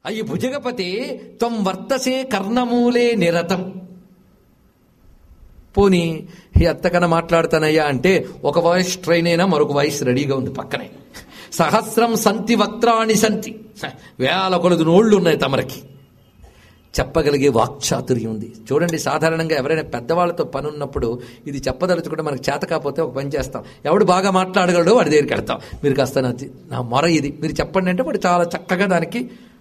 అయి భుజగపతే త్వం వర్తసే కర్ణమూలే నిరతం పోనీ ఈ అత్తకన మాట్లాడతానయ్యా అంటే ఒక వాయిస్ ట్రైన్ అయినా మరొక వాయిస్ రెడీగా ఉంది పక్కనే సహస్రం సంతి వక్త్రాణి సంతి హ, వేల కొలది నోళ్లు ఉన్నాయి తమరికి చెప్పగలిగే వాక్చాతుర్యం ఉంది చూడండి సాధారణంగా ఎవరైనా పెద్దవాళ్ళతో పని ఉన్నప్పుడు ఇది చెప్పదలుచుకుంటే మనకు చేత కాకపోతే ఒక పని చేస్తాం ఎవడు బాగా మాట్లాడగలడో వాడి దగ్గరికి వెళ్తాం మీరు కాస్త నా నా మొర ఇది మీరు చెప్పండి అంటే వాడు చాలా చక్కగా దానికి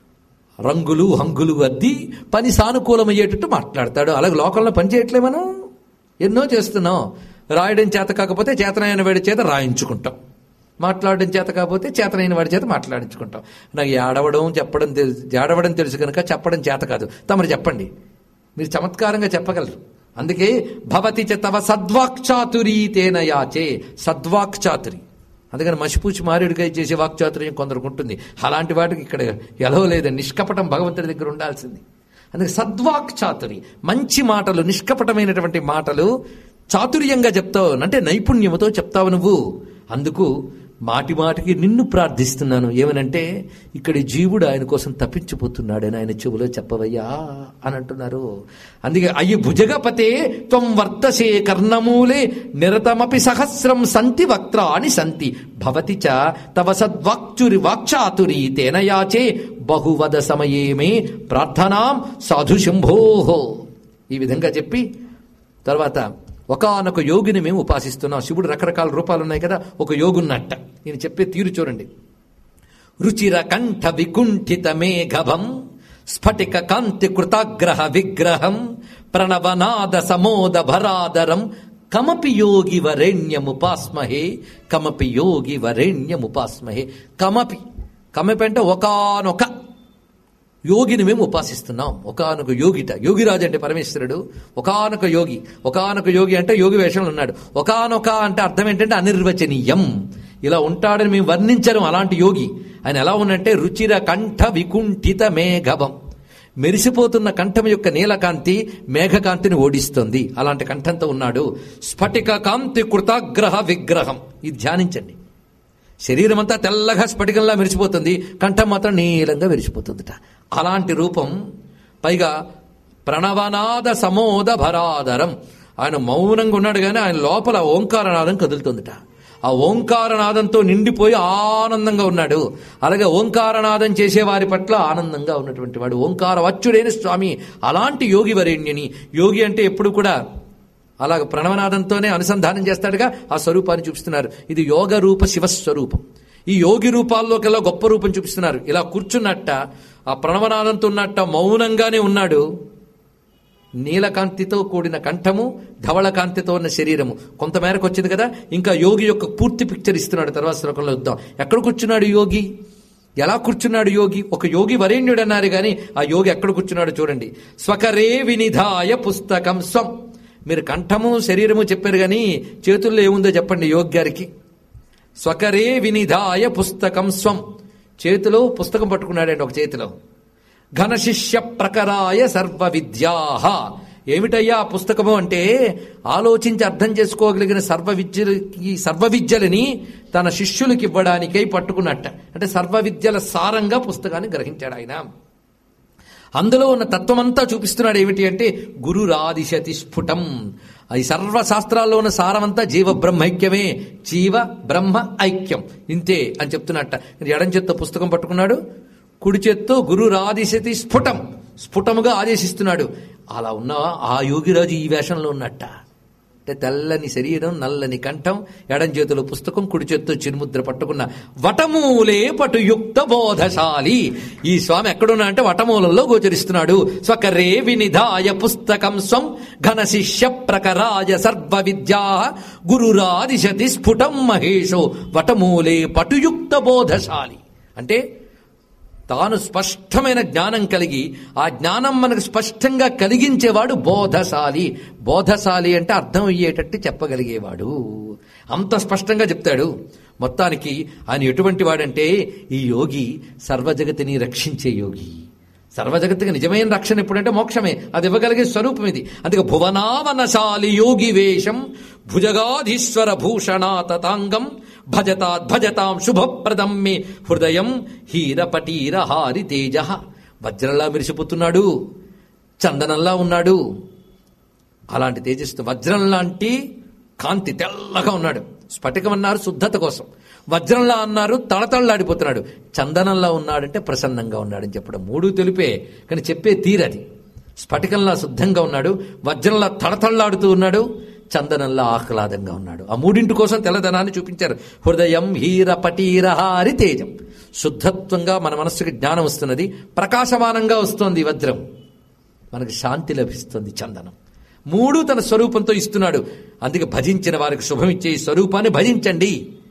రంగులు హంగులు అద్ది పని సానుకూలమయ్యేటట్టు మాట్లాడతాడు అలాగే లోకంలో పని చేయట్లే మనం ఎన్నో చేస్తున్నాం రాయడం చేత కాకపోతే చేతనైన వాడి చేత రాయించుకుంటాం మాట్లాడడం చేత కాకపోతే చేతనైన వాడి చేత మాట్లాడించుకుంటాం నాకు ఏడవడం చెప్పడం తెలుసు ఏడవడం తెలుసు కనుక చెప్పడం చేత కాదు తమరు చెప్పండి మీరు చమత్కారంగా చెప్పగలరు అందుకే భవతి చ తవ సద్వాక్చాతురీ తేన యాచే సద్వాక్చాతురి అందుకని మసిపూచి మారేడుగా చేసే వాక్చాతుర్యం కొందరికి ఉంటుంది అలాంటి వాటికి ఇక్కడ ఎలవ లేదండి నిష్కపటం భగవంతుడి దగ్గర ఉండాల్సింది అందుకే సద్వాక్ చాతురి మంచి మాటలు నిష్కపటమైనటువంటి మాటలు చాతుర్యంగా చెప్తావు అంటే నైపుణ్యముతో చెప్తావు నువ్వు అందుకు మాటి మాటికి నిన్ను ప్రార్థిస్తున్నాను ఏమనంటే ఇక్కడి జీవుడు ఆయన కోసం తప్పించిపోతున్నాడని ఆయన చెవులో చెప్పవయ్యా అని అంటున్నారు అందుకే అయ్యి భుజగపతే త్వం వర్తసే కర్ణమూలే నిరతమపి సహస్రం సంతి వక్త్రాని సంతి భవతి చ తవ సద్వాక్చురి వాక్చాతురి తేన యాచే బహువద సమయే మే ప్రార్థనాం సాధు శంభోహో ఈ విధంగా చెప్పి తర్వాత ఒకానొక యోగిని మేము ఉపాసిస్తున్నాం శివుడు రకరకాల రూపాలు ఉన్నాయి కదా ఒక యోగున్నట్ట ఈయన చెప్పే తీరు చూడండి రుచిర కంఠ వికుంఠిత మేఘభం స్ఫటిక కాంతి కృతాగ్రహ విగ్రహం ప్రణవనాద సమోద భరాదరం కమపి యోగి వరేణ్యముపాస్మహే కమపి యోగి వరేణ్యముపాస్మహే కమపి కమపి అంటే ఒకానొక యోగిని మేము ఉపాసిస్తున్నాం ఒకానొక యోగిట యోగిరాజు అంటే పరమేశ్వరుడు ఒకానొక యోగి ఒకానొక యోగి అంటే యోగి వేషంలో ఉన్నాడు ఒకానొక అంటే అర్థం ఏంటంటే అనిర్వచనీయం ఇలా ఉంటాడని మేము వర్ణించడం అలాంటి యోగి ఆయన ఎలా ఉన్నంటే రుచిర కంఠ వికుంఠిత మేఘవం మెరిసిపోతున్న కంఠం యొక్క నీలకాంతి మేఘకాంతిని ఓడిస్తుంది అలాంటి కంఠంతో ఉన్నాడు స్ఫటిక కాంతి కృతాగ్రహ విగ్రహం ఇది ధ్యానించండి శరీరం అంతా తెల్లగా స్ఫటికంలా మెరిసిపోతుంది కంఠం మాత్రం నీలంగా మెరిసిపోతుందిట అలాంటి రూపం పైగా ప్రణవనాద సమోద భరాదరం ఆయన మౌనంగా ఉన్నాడు కానీ ఆయన లోపల ఓంకారనాదం కదులుతుందిట ఆ ఓంకారనాదంతో నిండిపోయి ఆనందంగా ఉన్నాడు అలాగే ఓంకారనాదం చేసేవారి పట్ల ఆనందంగా ఉన్నటువంటి వాడు ఓంకార వచ్చుడైన స్వామి అలాంటి యోగి వరేణ్యని యోగి అంటే ఎప్పుడు కూడా అలాగ ప్రణవనాదంతోనే అనుసంధానం చేస్తాడుగా ఆ స్వరూపాన్ని చూపిస్తున్నారు ఇది యోగ రూప శివస్వరూపం ఈ యోగి రూపాల్లోకెల్లా గొప్ప రూపం చూపిస్తున్నారు ఇలా కూర్చున్నట్ట ఆ ప్రణవనాదంతో ఉన్నట్ట మౌనంగానే ఉన్నాడు నీలకాంతితో కూడిన కంఠము ధవళకాంతితో ఉన్న శరీరము కొంతమేరకు వచ్చింది కదా ఇంకా యోగి యొక్క పూర్తి పిక్చర్ ఇస్తున్నాడు తర్వాత శ్లోకంలో చూద్దాం ఎక్కడ కూర్చున్నాడు యోగి ఎలా కూర్చున్నాడు యోగి ఒక యోగి వరేణ్యుడు అన్నారు కానీ ఆ యోగి ఎక్కడ కూర్చున్నాడు చూడండి స్వకరే వినిధాయ పుస్తకం స్వం మీరు కంఠము శరీరము చెప్పారు కానీ చేతుల్లో ఏముందో చెప్పండి యోగి గారికి స్వకరే వినిధాయ పుస్తకం స్వం చేతిలో పుస్తకం పట్టుకున్నాడండి ఒక చేతిలో ఘనశిష్య ప్రకరాయ సర్వ విద్యాహ ఏమిటయ్యా ఆ పుస్తకము అంటే ఆలోచించి అర్థం చేసుకోగలిగిన సర్వ విద్యలకి సర్వ విద్యలని తన శిష్యులకి ఇవ్వడానికై పట్టుకున్నట్ట అంటే సర్వ విద్యల సారంగా పుస్తకాన్ని గ్రహించాడు ఆయన అందులో ఉన్న తత్వమంతా చూపిస్తున్నాడు ఏమిటి అంటే గురురాదిశతి స్ఫుటం అది సర్వ శాస్త్రాల్లో ఉన్న సారమంతా జీవ బ్రహ్మైక్యమే జీవ బ్రహ్మ ఐక్యం ఇంతే అని చెప్తున్నట్ట ఎడం చేత్తో పుస్తకం పట్టుకున్నాడు కుడి చేత్తో గురురాదిశతి స్ఫుటం స్ఫుటముగా ఆదేశిస్తున్నాడు అలా ఉన్న ఆ యోగిరాజు ఈ వేషంలో ఉన్నట్ట అంటే తెల్లని శరీరం నల్లని కంఠం ఎడం చేతిలో పుస్తకం కుడి చేత్తో చిరుముద్ర పట్టుకున్న వటమూలే పటుయుక్త బోధశాలి ఈ స్వామి ఎక్కడున్నా అంటే వటమూలంలో గోచరిస్తున్నాడు స్వకరే వినిధాయ పుస్తకం స్వం ఘన శిష్య ప్రకరాయ సర్వ విద్యా గురురాదిశతి స్ఫుటం మహేషో వటమూలే పటుయుక్త బోధశాలి అంటే తాను స్పష్టమైన జ్ఞానం కలిగి ఆ జ్ఞానం మనకు స్పష్టంగా కలిగించేవాడు బోధశాలి బోధశాలి అంటే అర్థం అయ్యేటట్టు చెప్పగలిగేవాడు అంత స్పష్టంగా చెప్తాడు మొత్తానికి ఆయన ఎటువంటి వాడంటే ఈ యోగి సర్వజగతిని రక్షించే యోగి సర్వజగత్తుకి నిజమైన రక్షణ ఎప్పుడంటే మోక్షమే అది ఇవ్వగలిగే స్వరూపం ఇది అందుకే భువనావనశాలి యోగి వేషం భుజగాధీశ్వర భూషణా తతాంగం భజతాత్ భజతాం శుభప్రదం మే హృదయం హీరపటీరహారి తేజ వజ్రంలా మెరిసిపోతున్నాడు చందనంలా ఉన్నాడు అలాంటి తేజస్సు వజ్రం లాంటి కాంతి తెల్లగా ఉన్నాడు స్ఫటికం అన్నారు శుద్ధత కోసం వజ్రంలా అన్నారు తళతళలాడిపోతున్నాడు చందనంలా ఉన్నాడంటే ప్రసన్నంగా ఉన్నాడని చెప్పడం మూడు తెలిపే కానీ చెప్పే తీరది స్ఫటికంలా శుద్ధంగా ఉన్నాడు వజ్రంలా తళతళలాడుతూ ఉన్నాడు చందనంలా ఆహ్లాదంగా ఉన్నాడు ఆ మూడింటి కోసం తెల్లదనాన్ని చూపించారు హృదయం హీర పటీర హారి తేజం శుద్ధత్వంగా మన మనస్సుకి జ్ఞానం వస్తున్నది ప్రకాశమానంగా వస్తోంది ఈ వజ్రం మనకి శాంతి లభిస్తుంది చందనం మూడు తన స్వరూపంతో ఇస్తున్నాడు అందుకే భజించిన వారికి శుభమిచ్చే ఈ స్వరూపాన్ని భజించండి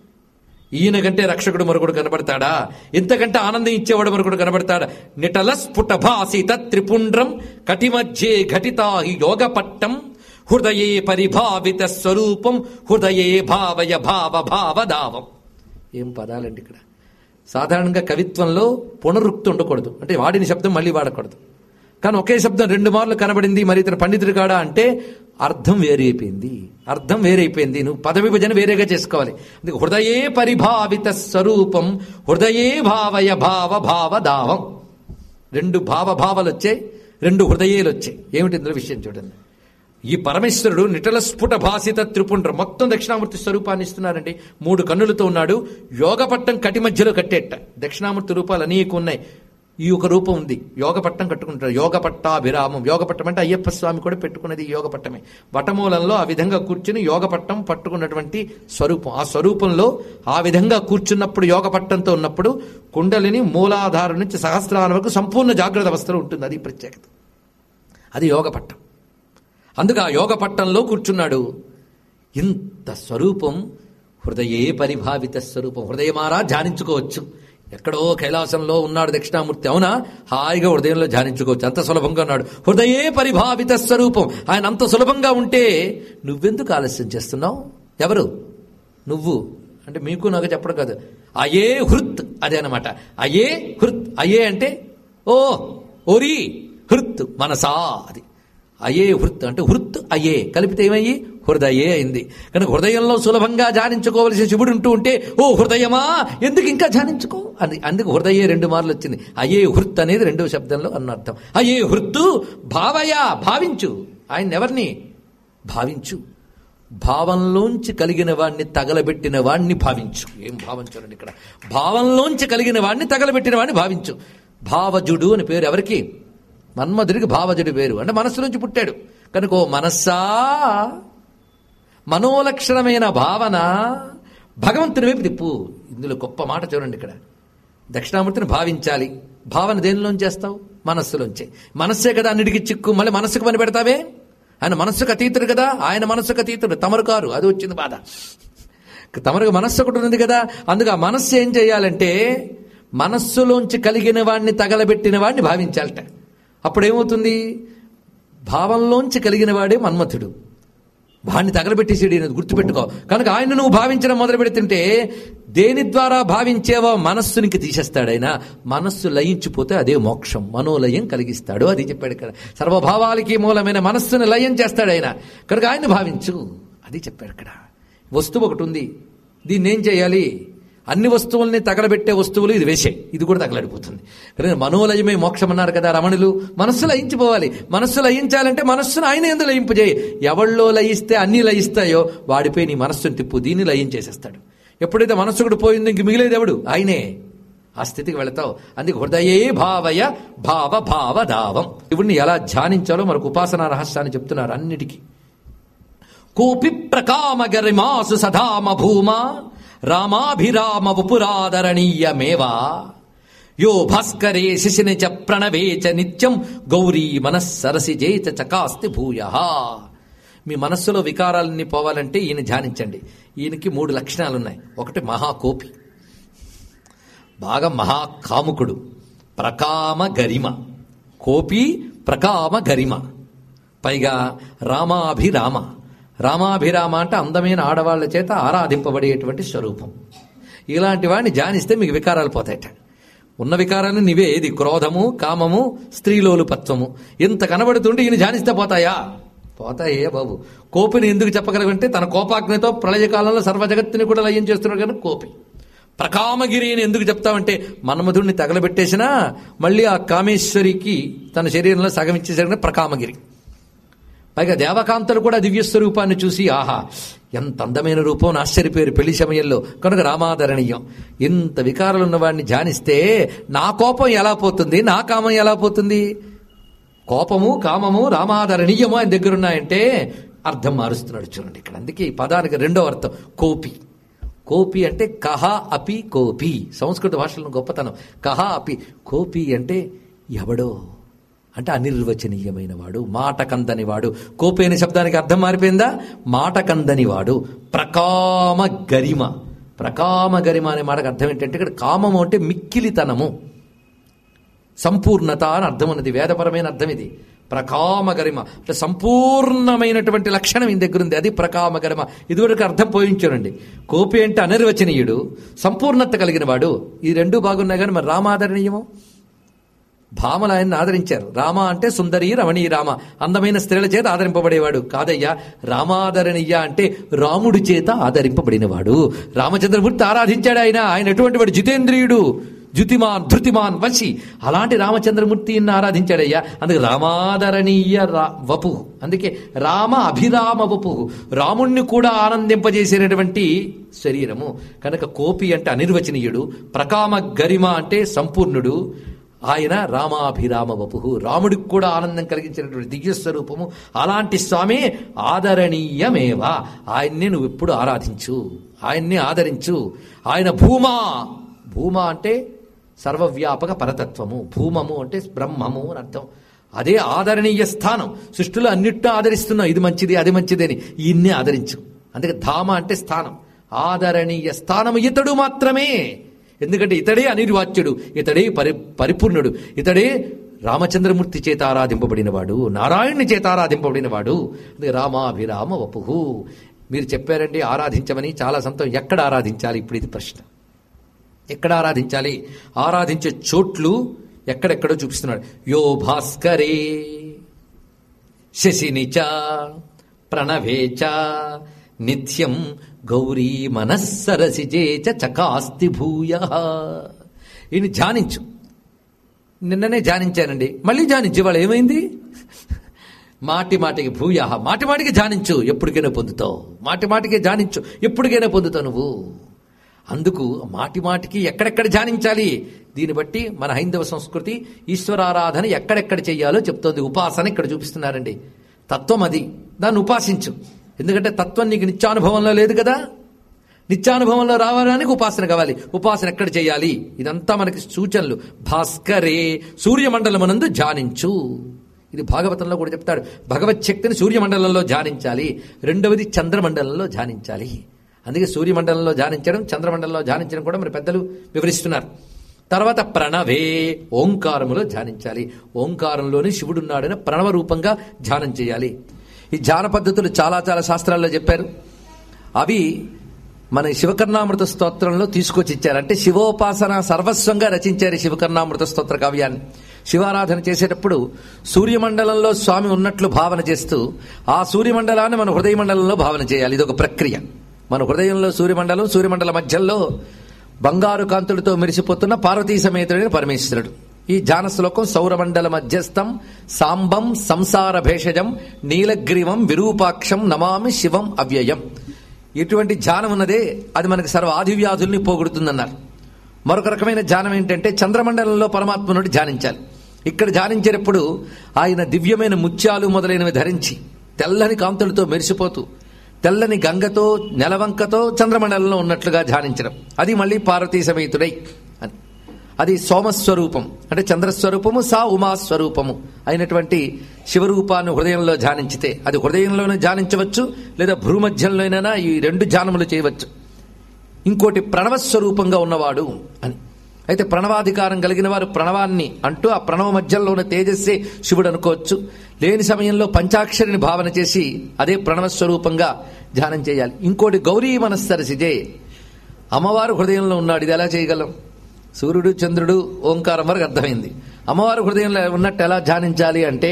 ఈయన కంటే రక్షకుడు మరొకడు కనబడతాడా ఇంతకంటే ఆనందం ఇచ్చేవాడు మరొకడు కనబడతాడా నిటల స్ఫుట భాసిత త్రిపుండ్రం కటిమధ్యే ఘటితా హి యోగపట్టం హృదయే పరిభావిత స్వరూపం హృదయే భావయ భావ భావదావం ఏం పదాలండి ఇక్కడ సాధారణంగా కవిత్వంలో పునరుక్తి ఉండకూడదు అంటే వాడిన శబ్దం మళ్ళీ వాడకూడదు కానీ ఒకే శబ్దం రెండు మార్లు కనబడింది మరి ఇతను పండితుడు కాడా అంటే అర్థం వేరైపోయింది అర్థం వేరైపోయింది నువ్వు పద విభజన వేరేగా చేసుకోవాలి అందుకే హృదయే పరిభావిత స్వరూపం హృదయే భావయ భావ భావ దావం రెండు భావ భావాలు వచ్చాయి రెండు హృదయేలు వచ్చాయి ఏమిటి ఇందులో విషయం చూడండి ఈ పరమేశ్వరుడు నిటల స్ఫుట భాసిత త్రిపుండ్ర మొత్తం దక్షిణామూర్తి స్వరూపాన్ని ఇస్తున్నారండి మూడు కన్నులతో ఉన్నాడు యోగపట్టం కటి మధ్యలో కట్టేట దక్షిణామూర్తి రూపాలు అనేక ఉన్నాయి ఈ ఒక రూపం ఉంది యోగపట్టం కట్టుకుంటారు యోగపట్టాభిరామం యోగపట్టం అంటే అయ్యప్ప స్వామి కూడా పెట్టుకున్నది ఈ యోగపట్టమే వటమూలంలో ఆ విధంగా కూర్చుని యోగపట్టం పట్టుకున్నటువంటి స్వరూపం ఆ స్వరూపంలో ఆ విధంగా కూర్చున్నప్పుడు యోగపట్టంతో ఉన్నప్పుడు కుండలిని మూలాధారం నుంచి సహస్రాల వరకు సంపూర్ణ జాగ్రత్త అవస్థలో ఉంటుంది అది ప్రత్యేకత అది యోగపట్టం అందుకు ఆ యోగ పట్టంలో కూర్చున్నాడు ఇంత స్వరూపం హృదయే పరిభావిత స్వరూపం హృదయమారా ధ్యానించుకోవచ్చు ఎక్కడో కైలాసంలో ఉన్నాడు దక్షిణామూర్తి అవునా హాయిగా హృదయంలో ధ్యానించుకోవచ్చు అంత సులభంగా ఉన్నాడు హృదయే పరిభావిత స్వరూపం ఆయన అంత సులభంగా ఉంటే నువ్వెందుకు ఆలస్యం చేస్తున్నావు ఎవరు నువ్వు అంటే మీకు నాకు చెప్పడం కాదు అయే హృత్ అదే అనమాట అయే హృత్ అయే అంటే ఓ ఓరి హృత్ మనసా అది అయే హృత్ అంటే హృత్ అయే కలిపితే ఏమయ్యి హృదయే అయింది కనుక హృదయంలో సులభంగా ధ్యానించుకోవలసిన శివుడు ఉంటూ ఉంటే ఓ హృదయమా ఎందుకు ఇంకా ధ్యానించుకో అని అందుకు హృదయే రెండు మార్లు వచ్చింది అయే హృత్ అనేది రెండో శబ్దంలో అన్నర్థం అయే హృత్తు భావయ భావించు ఆయన ఎవరిని భావించు భావంలోంచి కలిగిన వాడిని తగలబెట్టిన వాడిని భావించు ఏం భావం చూడండి ఇక్కడ భావంలోంచి కలిగిన వాడిని తగలబెట్టిన వాడిని భావించు భావజుడు అని పేరు ఎవరికి మన్మధుడికి భావజుడి పేరు అంటే మనస్సు నుంచి పుట్టాడు కనుక ఓ మనస్సా మనోలక్షణమైన భావన భగవంతుని వైపు తిప్పు ఇందులో గొప్ప మాట చూడండి ఇక్కడ దక్షిణామూర్తిని భావించాలి భావన దేనిలోంచి చేస్తావు మనస్సులోంచే మనస్సే కదా అన్నిటికీ చిక్కు మళ్ళీ మనస్సుకు పని పెడతావే ఆయన మనస్సుకు అతీతుడు కదా ఆయన మనస్సుకు అతీతుడు తమరు కారు అది వచ్చింది బాధ తమరికి మనస్సు ఒకటి ఉంది కదా అందుకు ఆ మనస్సు ఏం చేయాలంటే మనస్సులోంచి కలిగిన వాడిని తగలబెట్టిన వాడిని భావించాలట అప్పుడు ఏమవుతుంది భావంలోంచి కలిగిన వాడే మన్మథుడు వాడిని తగలబెట్టేసాడు ఈయన గుర్తుపెట్టుకో కనుక ఆయన నువ్వు భావించడం మొదలు పెడుతుంటే దేని ద్వారా భావించేవో మనస్సునికి తీసేస్తాడు ఆయన మనస్సు లయించిపోతే అదే మోక్షం మనోలయం కలిగిస్తాడు అది చెప్పాడు ఇక్కడ సర్వభావాలకి మూలమైన మనస్సును లయం చేస్తాడు ఆయన కనుక ఆయన్ని భావించు అది చెప్పాడు ఇక్కడ వస్తువు ఒకటి ఉంది దీన్ని ఏం చేయాలి అన్ని వస్తువుల్ని తగలబెట్టే వస్తువులు ఇది వేసే ఇది కూడా తగలడిపోతుంది కానీ మనోలయమే మోక్షం అన్నారు కదా రమణులు మనస్సు లయించిపోవాలి మనస్సు లయించాలంటే మనస్సును ఆయన ఎందుకు లయింపజేయి ఎవళ్ళో లయిస్తే అన్ని లయిస్తాయో వాడిపోయి నీ మనస్సును తిప్పు దీన్ని లయించేసేస్తాడు ఎప్పుడైతే మనస్సు కూడా పోయిందో ఇంక మిగిలేదు ఎవడు ఆయనే ఆ స్థితికి వెళతావు అందుకే హృదయే భావయ భావ భావ దావం ఇవుడిని ఎలా ధ్యానించాలో మనకు ఉపాసనా రహస్యాన్ని చెప్తున్నారు అన్నిటికీ కోపి ప్రకామ గరిమాసు సధామ భూమా రామాభిరామ వపురాదరణీయమేవా యో భాస్కరే శిశిని చ ప్రణవే చ నిత్యం గౌరీ మనస్సరసిజే చ చకాస్తి భూయ మీ మనస్సులో వికారాలన్నీ పోవాలంటే ఈయన ధ్యానించండి ఈయనకి మూడు లక్షణాలు ఉన్నాయి ఒకటి మహాకోపి బాగా మహాకాముకుడు ప్రకామ గరిమ కోపి ప్రకామ గరిమ పైగా రామాభిరామ రామాభిరామ అంటే అందమైన ఆడవాళ్ల చేత ఆరాధింపబడేటువంటి స్వరూపం ఇలాంటి వాడిని ధ్యానిస్తే మీకు వికారాలు పోతాయట ఉన్న వికారాన్ని నీవే ఏది క్రోధము కామము స్త్రీలోలుపత్వము ఇంత కనబడుతుంటే ఈయన ధ్యానిస్తే పోతాయా పోతాయే బాబు కోపిని ఎందుకు చెప్పగలగంటే తన కోపాగ్నితో ప్రళయకాలంలో సర్వ జగత్తుని కూడా లయం చేస్తున్నాడు కనుక కోపి ప్రకామగిరి అని ఎందుకు చెప్తామంటే మన్మధుడిని తగలబెట్టేసినా మళ్ళీ ఆ కామేశ్వరికి తన శరీరంలో సగం ఇచ్చేసరికి ప్రకామగిరి పైగా దేవకాంతలు కూడా దివ్య స్వరూపాన్ని చూసి ఆహా ఎంత అందమైన రూపం అని ఆశ్చర్యపోయారు పెళ్లి సమయంలో కనుక రామాదరణీయం ఇంత వికారాలు ఉన్నవాడిని ధ్యానిస్తే నా కోపం ఎలా పోతుంది నా కామం ఎలా పోతుంది కోపము కామము రామాదరణీయము ఆయన దగ్గర ఉన్నాయంటే అర్థం మారుస్తున్నాడు చూడండి ఇక్కడ అందుకే ఈ పదానికి రెండో అర్థం కోపి కోపి అంటే కహ అపి కోపి సంస్కృత భాషలో గొప్పతనం కహ అపి కోపి అంటే ఎవడో అంటే అనిర్వచనీయమైన వాడు మాట కందని వాడు కోపి అనే శబ్దానికి అర్థం మారిపోయిందా మాట కందని వాడు ప్రకామ గరిమ ప్రకామ గరిమ అనే మాటకు అర్థం ఏంటంటే ఇక్కడ కామము అంటే మిక్కిలితనము సంపూర్ణత అని అర్థం ఉన్నది వేదపరమైన అర్థం ఇది ప్రకామ గరిమ అంటే సంపూర్ణమైనటువంటి లక్షణం ఈ దగ్గర ఉంది అది ప్రకామ గరిమ ఇదివరకు అర్థం పోయించానండి కోపి అంటే అనిర్వచనీయుడు సంపూర్ణత కలిగిన వాడు ఈ రెండు బాగున్నాయి కానీ మరి రామాదరణీయము భామలు ఆయన్ని ఆదరించారు రామ అంటే సుందరి రమణీ రామ అందమైన స్త్రీల చేత ఆదరింపబడేవాడు కాదయ్యా రామాదరణీయ అంటే రాముడి చేత ఆదరింపబడినవాడు రామచంద్రమూర్తి ఆరాధించాడు ఆయన ఆయన ఎటువంటి వాడు జితేంద్రియుడు జ్యుతిమాన్ ధృతిమాన్ వశి అలాంటి రామచంద్రమూర్తిని ఆరాధించాడయ్యా అందుకే రామాదరణీయ రా వపు అందుకే రామ అభిరామ వపు రాముణ్ణి కూడా ఆనందింపజేసేటటువంటి శరీరము కనుక కోపి అంటే అనిర్వచనీయుడు ప్రకామ గరిమ అంటే సంపూర్ణుడు ఆయన రామాభిరామ వపు రాముడికి కూడా ఆనందం కలిగించినటువంటి దివ్య స్వరూపము అలాంటి స్వామి ఆదరణీయమేవా ఆయన్ని నువ్వు ఎప్పుడు ఆరాధించు ఆయన్ని ఆదరించు ఆయన భూమా భూమా అంటే సర్వవ్యాపక పరతత్వము భూమము అంటే బ్రహ్మము అని అర్థం అదే ఆదరణీయ స్థానం సృష్టిలో అన్నిట్లో ఆదరిస్తున్నావు ఇది మంచిది అది మంచిది అని ఇన్ని ఆదరించు అందుకే ధామ అంటే స్థానం ఆదరణీయ స్థానం ఇతడు మాత్రమే ఎందుకంటే ఇతడే అనిర్వాచ్యుడు ఇతడే పరి పరిపూర్ణుడు ఇతడే రామచంద్రమూర్తి చేత ఆరాధింపబడినవాడు నారాయణుని చేత ఆరాధింపబడినవాడు అందుకే రామాభిరామ వపుహు మీరు చెప్పారండి ఆరాధించమని చాలా సంతం ఎక్కడ ఆరాధించాలి ఇప్పుడు ఇది ప్రశ్న ఎక్కడ ఆరాధించాలి ఆరాధించే చోట్లు ఎక్కడెక్కడో చూపిస్తున్నాడు యో భాస్కరే శశినిచ ప్రణవేచ నిత్యం గౌరీ మనస్సరసిజే చకాస్తి భూయ ఈయన ధ్యానించు నిన్ననే ధ్యానించానండి మళ్ళీ ధ్యానించు ఇవాళ ఏమైంది మాటి మాటికి భూయ మాటి మాటికి ధ్యానించు ఎప్పటికైనా పొందుతావు మాటి మాటికి ధ్యానించు ఎప్పటికైనా పొందుతావు నువ్వు అందుకు మాటి మాటికి ఎక్కడెక్కడ ధ్యానించాలి దీన్ని బట్టి మన హైందవ సంస్కృతి ఈశ్వరారాధన ఎక్కడెక్కడ చెయ్యాలో చెప్తోంది ఉపాసన ఇక్కడ చూపిస్తున్నారండి తత్వం అది దాన్ని ఉపాసించు ఎందుకంటే తత్వం నీకు నిత్యానుభవంలో లేదు కదా నిత్యానుభవంలో రావడానికి ఉపాసన కావాలి ఉపాసన ఎక్కడ చేయాలి ఇదంతా మనకి సూచనలు భాస్కరే సూర్యమండలమునందు ధ్యానించు ఇది భాగవతంలో కూడా చెప్తాడు భగవత్ శక్తిని సూర్యమండలంలో ధ్యానించాలి రెండవది చంద్రమండలంలో ధ్యానించాలి అందుకే సూర్యమండలంలో ధ్యానించడం చంద్రమండలంలో ధ్యానించడం కూడా మరి పెద్దలు వివరిస్తున్నారు తర్వాత ప్రణవే ఓంకారములో ధ్యానించాలి ఓంకారంలోనే శివుడున్నాడని ప్రణవ రూపంగా ధ్యానం చేయాలి ఈ ధ్యాన పద్ధతులు చాలా చాలా శాస్త్రాల్లో చెప్పారు అవి మన శివకర్ణామృత స్తోత్రంలో తీసుకొచ్చి ఇచ్చారు అంటే శివోపాసన సర్వస్వంగా రచించారు ఈ శివకర్ణామృత స్తోత్ర కావ్యాన్ని శివారాధన చేసేటప్పుడు సూర్యమండలంలో స్వామి ఉన్నట్లు భావన చేస్తూ ఆ సూర్యమండలాన్ని మన హృదయ మండలంలో భావన చేయాలి ఇది ఒక ప్రక్రియ మన హృదయంలో సూర్యమండలం సూర్యమండల మధ్యలో బంగారు కాంతులతో మెరిసిపోతున్న పార్వతీ సమేతుడైన పరమేశ్వరుడు ఈ జాన శ్లోకం సౌరమండల మధ్యస్థం సాంబం సంసార భేషజం నీలగ్రీవం విరూపాక్షం నమామి శివం అవ్యయం ఇటువంటి ధ్యానం ఉన్నదే అది మనకి సర్వ ఆదివ్యాధుల్ని పోగొడుతుందన్నారు మరొక రకమైన ధ్యానం ఏంటంటే చంద్రమండలంలో పరమాత్మనుడు ధ్యానించాలి ఇక్కడ ధ్యానించేటప్పుడు ఆయన దివ్యమైన ముత్యాలు మొదలైనవి ధరించి తెల్లని కాంతులతో మెరిసిపోతూ తెల్లని గంగతో నెలవంకతో చంద్రమండలంలో ఉన్నట్లుగా ధ్యానించడం అది మళ్ళీ పార్వతీ సమేతుడై అని అది సోమస్వరూపం అంటే చంద్రస్వరూపము సా ఉమాస్వరూపము అయినటువంటి శివరూపాన్ని హృదయంలో ధ్యానించితే అది హృదయంలోనే ధ్యానించవచ్చు లేదా భ్రూమధ్యంలోనైనా ఈ రెండు ధ్యానములు చేయవచ్చు ఇంకోటి ప్రణవస్వరూపంగా ఉన్నవాడు అని అయితే ప్రణవాధికారం కలిగిన వారు ప్రణవాన్ని అంటూ ఆ ప్రణవ మధ్యంలో ఉన్న తేజస్సే శివుడు అనుకోవచ్చు లేని సమయంలో పంచాక్షరిని భావన చేసి అదే ప్రణవస్వరూపంగా ధ్యానం చేయాలి ఇంకోటి గౌరీ మనస్సరసిజే అమ్మవారు హృదయంలో ఉన్నాడు ఇది ఎలా చేయగలం సూర్యుడు చంద్రుడు ఓంకారం వరకు అర్థమైంది అమ్మవారు హృదయంలో ఉన్నట్టు ఎలా ధ్యానించాలి అంటే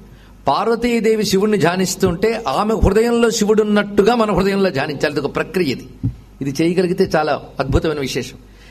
పార్వతీదేవి శివుణ్ణి ధ్యానిస్తుంటే ఆమె హృదయంలో శివుడు ఉన్నట్టుగా మన హృదయంలో ధ్యానించాలి ఇది ఒక ప్రక్రియ ఇది ఇది చేయగలిగితే చాలా అద్భుతమైన విశేషం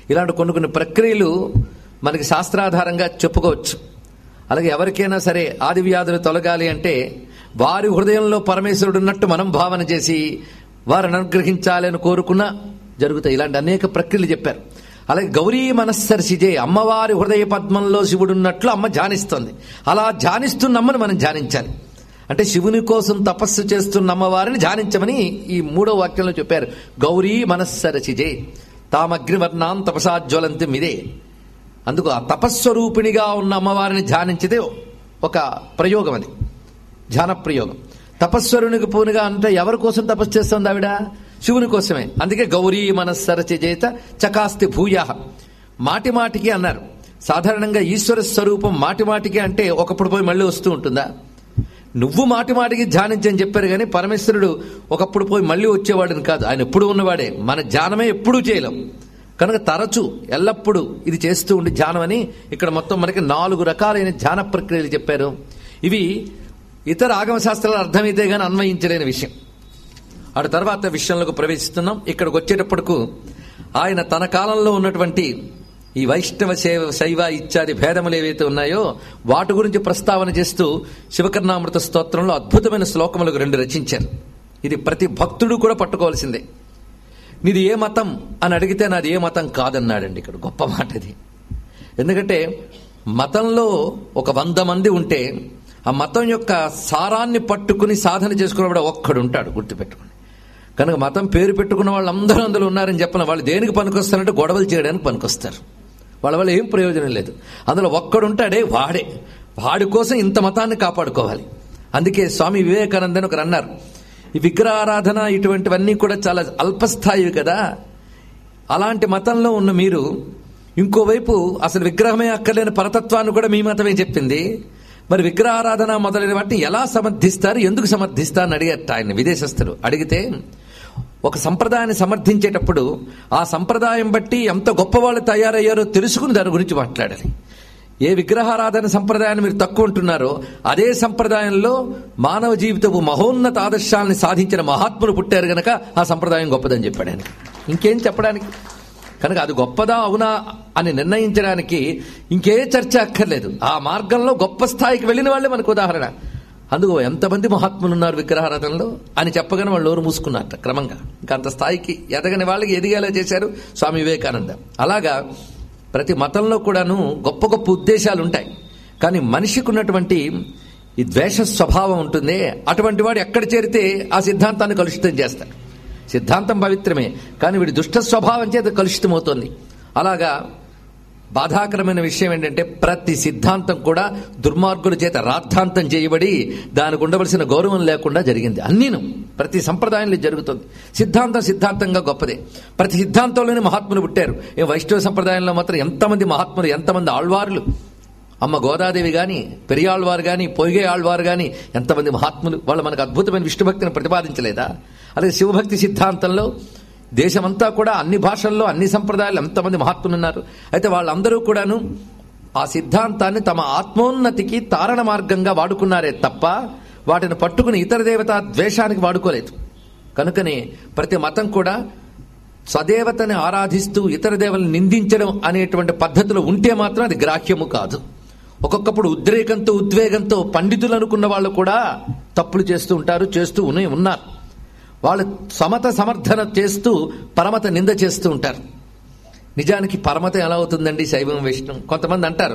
ఇలాంటి కొన్ని కొన్ని ప్రక్రియలు మనకి శాస్త్రాధారంగా చెప్పుకోవచ్చు అలాగే ఎవరికైనా సరే ఆది వ్యాధులు తొలగాలి అంటే వారి హృదయంలో పరమేశ్వరుడు ఉన్నట్టు మనం భావన చేసి వారిని అనుగ్రహించాలి అని కోరుకున్నా జరుగుతాయి ఇలాంటి అనేక ప్రక్రియలు చెప్పారు అలాగే గౌరీ మనస్సరిసిజే అమ్మవారి హృదయ పద్మంలో శివుడు ఉన్నట్లు అమ్మ ధ్యానిస్తోంది అలా ధ్యానిస్తున్న అమ్మని మనం ధ్యానించాలి అంటే శివుని కోసం తపస్సు చేస్తున్న అమ్మవారిని ధ్యానించమని ఈ మూడో వాక్యంలో చెప్పారు గౌరీ మనస్సరసిజే తామగ్నివర్ణాం తపసాజ్వలంతి మిదే అందుకు ఆ తపస్వరూపిణిగా ఉన్న అమ్మవారిని ధ్యానించితే ఒక ప్రయోగం అది ధ్యాన ప్రయోగం తపస్వరునికి పూనుగా అంటే ఎవరి కోసం తపస్సు చేస్తుంది ఆవిడ శివుని కోసమే అందుకే గౌరీ మనస్సరచి చేత చకాస్తి భూయా మాటి మాటికి అన్నారు సాధారణంగా ఈశ్వర స్వరూపం మాటి మాటికి అంటే ఒకప్పుడు పోయి మళ్ళీ వస్తూ ఉంటుందా నువ్వు మాటి మాటికి ధ్యానించని చెప్పారు కానీ పరమేశ్వరుడు ఒకప్పుడు పోయి మళ్ళీ వచ్చేవాడిని కాదు ఆయన ఎప్పుడు ఉన్నవాడే మన ధ్యానమే ఎప్పుడూ చేయలేం కనుక తరచు ఎల్లప్పుడూ ఇది చేస్తూ ఉండి ధ్యానం అని ఇక్కడ మొత్తం మనకి నాలుగు రకాలైన ధ్యాన ప్రక్రియలు చెప్పారు ఇవి ఇతర ఆగమ శాస్త్రాలు అర్థమైతే గాని అన్వయించలేని విషయం అటు తర్వాత విషయంలోకి ప్రవేశిస్తున్నాం ఇక్కడికి వచ్చేటప్పటికు ఆయన తన కాలంలో ఉన్నటువంటి ఈ వైష్ణవ శైవ శైవ ఇత్యాది భేదములు ఏవైతే ఉన్నాయో వాటి గురించి ప్రస్తావన చేస్తూ శివకర్ణామృత స్తోత్రంలో అద్భుతమైన శ్లోకములకు రెండు రచించారు ఇది ప్రతి భక్తుడు కూడా పట్టుకోవాల్సిందే నీది ఏ మతం అని అడిగితే నాది ఏ మతం కాదన్నాడండి ఇక్కడ గొప్ప మాట ఇది ఎందుకంటే మతంలో ఒక వంద మంది ఉంటే ఆ మతం యొక్క సారాన్ని పట్టుకుని సాధన చేసుకున్నప్పుడు ఒక్కడు ఉంటాడు గుర్తుపెట్టుకుని కనుక మతం పేరు పెట్టుకున్న వాళ్ళందరూ అందులో ఉన్నారని చెప్పిన వాళ్ళు దేనికి పనికొస్తారంటే గొడవలు చేయడానికి పనికొస్తారు వాళ్ళ వల్ల ఏం ప్రయోజనం లేదు అందులో ఒక్కడుంటాడే వాడే వాడి కోసం ఇంత మతాన్ని కాపాడుకోవాలి అందుకే స్వామి వివేకానందని ఒకరు అన్నారు ఈ విగ్రహారాధన ఇటువంటివన్నీ కూడా చాలా అల్పస్థాయివి కదా అలాంటి మతంలో ఉన్న మీరు ఇంకోవైపు అసలు విగ్రహమే అక్కర్లేని పరతత్వాన్ని కూడా మీ మతమే చెప్పింది మరి విగ్రహారాధన మొదలైన వాటిని ఎలా సమర్థిస్తారు ఎందుకు సమర్థిస్తారు అని అడిగారు ఆయన విదేశస్తులు అడిగితే ఒక సంప్రదాయాన్ని సమర్థించేటప్పుడు ఆ సంప్రదాయం బట్టి ఎంత గొప్పవాళ్ళు తయారయ్యారో తెలుసుకుని దాని గురించి మాట్లాడాలి ఏ విగ్రహారాధన సంప్రదాయాన్ని మీరు తక్కువ ఉంటున్నారో అదే సంప్రదాయంలో మానవ జీవితపు మహోన్నత ఆదర్శాలని సాధించిన మహాత్ములు పుట్టారు గనక ఆ సంప్రదాయం గొప్పదని చెప్పాడు ఆయన ఇంకేం చెప్పడానికి కనుక అది గొప్పదా అవునా అని నిర్ణయించడానికి ఇంకే చర్చ అక్కర్లేదు ఆ మార్గంలో గొప్ప స్థాయికి వెళ్ళిన వాళ్ళే మనకు ఉదాహరణ అందుకు ఎంతమంది మహాత్ములు ఉన్నారు విగ్రహారాధనలో అని చెప్పగానే వాళ్ళు నోరు మూసుకున్నారట క్రమంగా ఇంకా అంత స్థాయికి ఎదగని వాళ్ళకి ఎదిగేలా చేశారు స్వామి వివేకానంద అలాగా ప్రతి మతంలో కూడాను గొప్ప గొప్ప ఉద్దేశాలు ఉంటాయి కానీ మనిషికి ఉన్నటువంటి ఈ ద్వేష స్వభావం ఉంటుంది అటువంటి వాడు ఎక్కడ చేరితే ఆ సిద్ధాంతాన్ని కలుషితం చేస్తాడు సిద్ధాంతం పవిత్రమే కానీ వీడి దుష్ట స్వభావం చేత కలుషితమవుతోంది అలాగా బాధాకరమైన విషయం ఏంటంటే ప్రతి సిద్ధాంతం కూడా దుర్మార్గుల చేత రాద్ధాంతం చేయబడి దానికి ఉండవలసిన గౌరవం లేకుండా జరిగింది అన్నీను ప్రతి సంప్రదాయంలో ఇది జరుగుతుంది సిద్ధాంతం సిద్ధాంతంగా గొప్పదే ప్రతి సిద్ధాంతంలోనే మహాత్ములు పుట్టారు ఏ వైష్ణవ సంప్రదాయంలో మాత్రం ఎంతమంది మహాత్ములు ఎంతమంది ఆళ్వారులు అమ్మ గోదాదేవి గాని పెరియాళ్వారు గాని పొయ్గే ఆళ్వారు గాని ఎంతమంది మహాత్ములు వాళ్ళు మనకు అద్భుతమైన విష్ణుభక్తిని ప్రతిపాదించలేదా అలాగే శివభక్తి సిద్ధాంతంలో దేశమంతా కూడా అన్ని భాషల్లో అన్ని సంప్రదాయాలు ఎంతమంది మహాత్ములు ఉన్నారు అయితే వాళ్ళందరూ కూడాను ఆ సిద్ధాంతాన్ని తమ ఆత్మోన్నతికి తారణ మార్గంగా వాడుకున్నారే తప్ప వాటిని పట్టుకుని ఇతర దేవత ద్వేషానికి వాడుకోలేదు కనుకనే ప్రతి మతం కూడా స్వదేవతని ఆరాధిస్తూ ఇతర దేవతలను నిందించడం అనేటువంటి పద్ధతిలో ఉంటే మాత్రం అది గ్రాహ్యము కాదు ఒక్కొక్కప్పుడు ఉద్రేకంతో ఉద్వేగంతో పండితులు అనుకున్న వాళ్ళు కూడా తప్పులు చేస్తూ ఉంటారు చేస్తూ ఉనే ఉన్నారు వాళ్ళు సమత సమర్థన చేస్తూ పరమత నింద చేస్తూ ఉంటారు నిజానికి పరమత ఎలా అవుతుందండి శైవం వైష్ణవం కొంతమంది అంటారు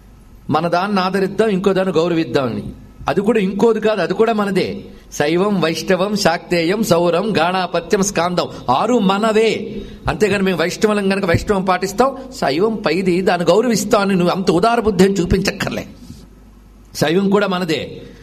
మన దాన్ని ఆదరిద్దాం ఇంకో దాన్ని గౌరవిద్దాం అని అది కూడా ఇంకోది కాదు అది కూడా మనదే శైవం వైష్ణవం శాక్తేయం సౌరం గాణాపత్యం స్కాందం ఆరు మనవే అంతేగాని మేము వైష్ణవం గనక వైష్ణవం పాటిస్తాం శైవం పైది దాన్ని గౌరవిస్తాం అని నువ్వు అంత ఉదార బుద్ధి అని చూపించక్కర్లే శైవం కూడా మనదే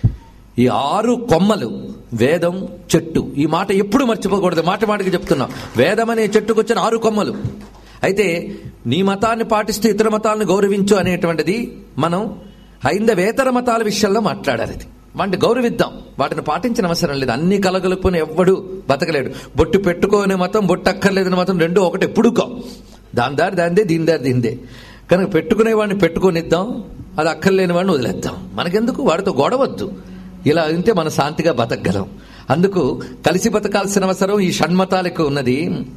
ఈ ఆరు కొమ్మలు వేదం చెట్టు ఈ మాట ఎప్పుడు మర్చిపోకూడదు మాట మాటకి చెప్తున్నాం వేదం అనే చెట్టుకు వచ్చిన ఆరు కొమ్మలు అయితే నీ మతాన్ని పాటిస్తూ ఇతర మతాలను గౌరవించు అనేటువంటిది మనం హైందవేతర మతాల విషయంలో మాట్లాడాలి ఇది వాటిని గౌరవిద్దాం వాటిని పాటించిన అవసరం లేదు అన్ని కలగలుపుని ఎవ్వడు బతకలేడు బొట్టు పెట్టుకోని మతం బొట్టు అక్కర్లేదని మతం రెండు ఒకటి ఎప్పుడుకో దాని దారి దాందే దీని దారి దీందే కనుక పెట్టుకునే వాడిని పెట్టుకొనిద్దాం అది అక్కర్లేని వాడిని వదిలేద్దాం మనకెందుకు వాడితో గొడవద్దు ఇలా ఉంటే మన శాంతిగా బతకగలం అందుకు కలిసి బతకాల్సిన అవసరం ఈ షణ్మతాలకు ఉన్నది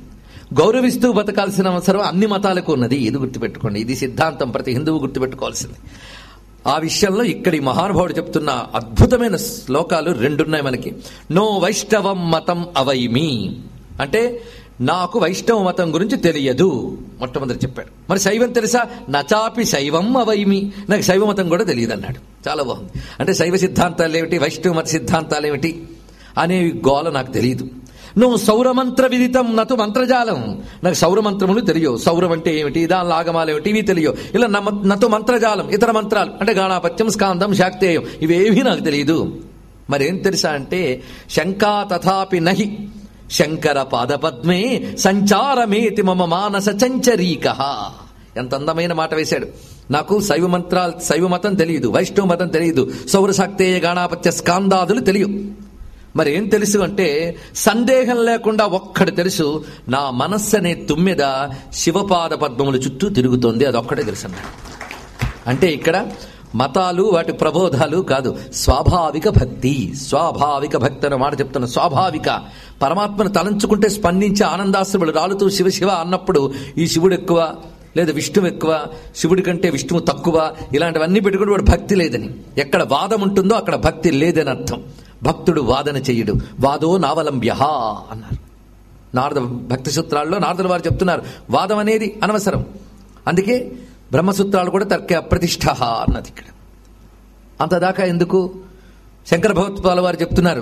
గౌరవిస్తూ బతకాల్సిన అవసరం అన్ని మతాలకు ఉన్నది ఇది గుర్తుపెట్టుకోండి ఇది సిద్ధాంతం ప్రతి హిందువు గుర్తుపెట్టుకోవాల్సింది ఆ విషయంలో ఇక్కడి మహానుభావుడు చెప్తున్న అద్భుతమైన శ్లోకాలు రెండున్నాయి మనకి నో వైష్ణవం మతం అవైమి అంటే నాకు వైష్ణవ మతం గురించి తెలియదు మొట్టమొదటి చెప్పాడు మరి శైవం తెలుసా నచాపి శైవం అవైమి నాకు శైవ మతం కూడా తెలియదు అన్నాడు చాలా బాగుంది అంటే శైవ సిద్ధాంతాలు ఏమిటి వైష్ణవ మత సిద్ధాంతాలు ఏమిటి అనేవి గోల నాకు తెలియదు నువ్వు సౌరమంత్ర విదితం నటు మంత్రజాలం నాకు సౌరమంత్రములు తెలియవు సౌరం అంటే ఏమిటి దాని లాగమాలు ఏమిటి ఇవి తెలియవు ఇలా నమ నటు మంత్రజాలం ఇతర మంత్రాలు అంటే గాణాపత్యం స్కాందం శాక్తేయం ఇవేమీ నాకు తెలియదు మరేం తెలుసా అంటే శంకా తథాపి నహి శంకర పాదపద్మే సంచారమేతి మమ మానస చంచరీక ఎంత అందమైన మాట వేశాడు నాకు శైవ మంత్రాలు శైవ మతం తెలియదు వైష్ణవ మతం తెలియదు సౌరశాక్తేయ గాణాపత్య స్కాందాదులు తెలియవు మరి ఏం తెలుసు అంటే సందేహం లేకుండా ఒక్కటి తెలుసు నా మనస్సు అనే తుమ్మెద శివపాద పద్మముల చుట్టూ తిరుగుతోంది అదొక్కటే తెలుసు అన్నాడు అంటే ఇక్కడ మతాలు వాటి ప్రబోధాలు కాదు స్వాభావిక భక్తి స్వాభావిక భక్తి అనే మాట చెప్తున్న స్వాభావిక పరమాత్మను తలంచుకుంటే స్పందించే ఆనందాశ్రములు రాలుతూ శివ శివ అన్నప్పుడు ఈ శివుడు ఎక్కువ లేదా విష్ణువు ఎక్కువ శివుడి కంటే విష్ణువు తక్కువ ఇలాంటివన్నీ పెట్టుకుని వాడు భక్తి లేదని ఎక్కడ వాదం ఉంటుందో అక్కడ భక్తి లేదని అర్థం భక్తుడు వాదన చెయ్యడు వాదో నావలంబ్య అన్నారు నారద భక్తి సూత్రాల్లో నారదుల వారు చెప్తున్నారు వాదం అనేది అనవసరం అందుకే బ్రహ్మసూత్రాలు కూడా తర్క అప్రతిష్ట అన్నది ఇక్కడ అంతదాకా ఎందుకు శంకర భగవత్పాల వారు చెప్తున్నారు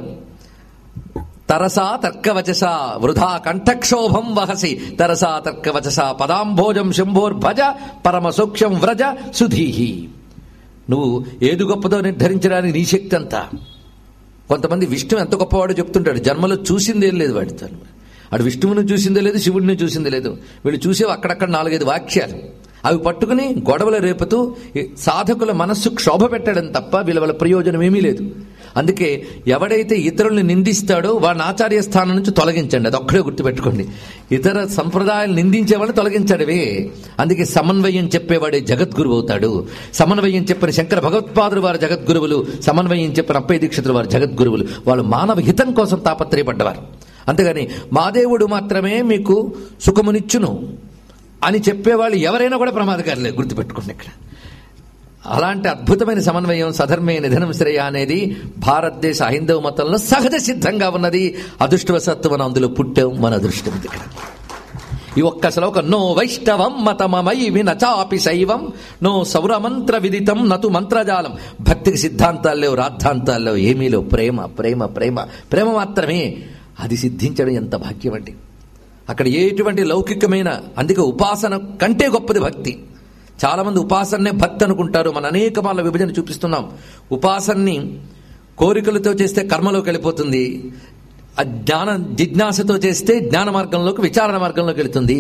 తరసా తర్కవచస వృధా కంఠక్షోభం వహసి తరసా తర్కవచస పదాంభోజం శంభోర్భజ పరమ సూక్ష్యం వ్రజ సుధీహి నువ్వు ఏది గొప్పదో నిర్ధరించడానికి నీ శక్తి అంతా కొంతమంది విష్ణు ఎంత గొప్పవాడో చెప్తుంటాడు జన్మలో చూసిందేం లేదు వాడితో అటు విష్ణువుని చూసిందే లేదు శివుడిని చూసిందే లేదు వీళ్ళు చూసేవి అక్కడక్కడ నాలుగైదు వాక్యాలు అవి పట్టుకుని గొడవలు రేపుతూ ఈ సాధకుల మనస్సు క్షోభ పెట్టడం తప్ప వీళ్ళ వల్ల ప్రయోజనం ఏమీ లేదు అందుకే ఎవడైతే ఇతరుల్ని నిందిస్తాడో వాడిని ఆచార్య స్థానం నుంచి తొలగించండి అది ఒక్కడే గుర్తుపెట్టుకోండి ఇతర సంప్రదాయాలు నిందించే వాళ్ళని తొలగించడవే అందుకే సమన్వయం చెప్పేవాడే జగద్గురువు అవుతాడు సమన్వయం చెప్పిన శంకర భగవత్పాదులు వారు జగద్గురువులు సమన్వయం చెప్పిన అప్పయ్య దీక్షితులు వారు జగద్గురువులు వాళ్ళు మానవ హితం కోసం తాపత్రయపడ్డవారు అంతేగాని మా దేవుడు మాత్రమే మీకు సుఖమునిచ్చును అని చెప్పేవాళ్ళు ఎవరైనా కూడా ప్రమాదకారులే గుర్తుపెట్టుకోండి ఇక్కడ అలాంటి అద్భుతమైన సమన్వయం సధర్మే నిధనం శ్రేయ అనేది భారతదేశ హైందవ మతంలో సహజ సిద్ధంగా ఉన్నది అదృష్టవశత్తు మనం అందులో పుట్టాం మన అదృష్టం ఇది ఇక్కడ ఈ ఒక్క శ్లోకం నో వైష్ణవం మతమమై వినచాపి శైవం నో సౌరమంత్ర విదితం నతు మంత్రజాలం భక్తికి సిద్ధాంతాలు లేవు రాద్ధాంతాలు లేవు ఏమీ లేవు ప్రేమ ప్రేమ ప్రేమ ప్రేమ మాత్రమే అది సిద్ధించడం ఎంత భాగ్యం అండి అక్కడ ఎటువంటి లౌకికమైన అందుకే ఉపాసన కంటే గొప్పది భక్తి చాలా మంది ఉపాసననే భక్తి అనుకుంటారు మన అనేక వాళ్ళ విభజన చూపిస్తున్నాం ఉపాసనని కోరికలతో చేస్తే కర్మలోకి వెళ్ళిపోతుంది ఆ జ్ఞాన జిజ్ఞాసతో చేస్తే జ్ఞాన మార్గంలోకి విచారణ మార్గంలోకి వెళుతుంది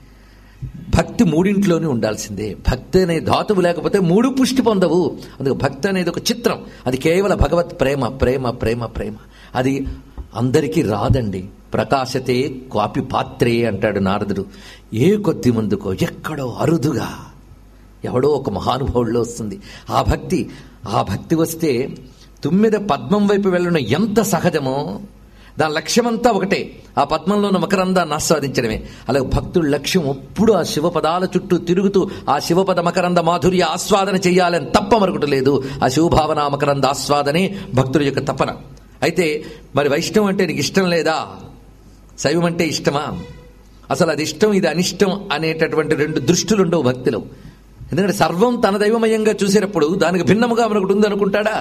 భక్తి మూడింట్లోనే ఉండాల్సిందే భక్తి అనే ధాతువు లేకపోతే మూడు పుష్టి పొందవు అందుకే భక్తి అనేది ఒక చిత్రం అది కేవలం భగవత్ ప్రేమ ప్రేమ ప్రేమ ప్రేమ అది అందరికీ రాదండి ప్రకాశతే కాపి పాత్రే అంటాడు నారదుడు ఏ కొద్ది ముందుకో ఎక్కడో అరుదుగా ఎవడో ఒక మహానుభావుల్లో వస్తుంది ఆ భక్తి ఆ భక్తి వస్తే తుమ్మిద పద్మం వైపు వెళ్ళడం ఎంత సహజమో దాని లక్ష్యమంతా ఒకటే ఆ పద్మంలో ఉన్న మకరందాన్ని ఆస్వాదించడమే అలాగే భక్తుడి లక్ష్యం ఎప్పుడు ఆ శివపదాల చుట్టూ తిరుగుతూ ఆ శివపద మకరంద మాధుర్య ఆస్వాదన చేయాలని తప్ప మరొకటి లేదు ఆ శివభావన మకరంద ఆస్వాదనే భక్తుడి యొక్క తపన అయితే మరి వైష్ణవం అంటే నీకు ఇష్టం లేదా శైవం అంటే ఇష్టమా అసలు అది ఇష్టం ఇది అనిష్టం అనేటటువంటి రెండు దృష్టిలు ఉండవు భక్తిలో ఎందుకంటే సర్వం తన దైవమయంగా చూసేటప్పుడు దానికి భిన్నముగా మనకు ఉంది అనుకుంటాడా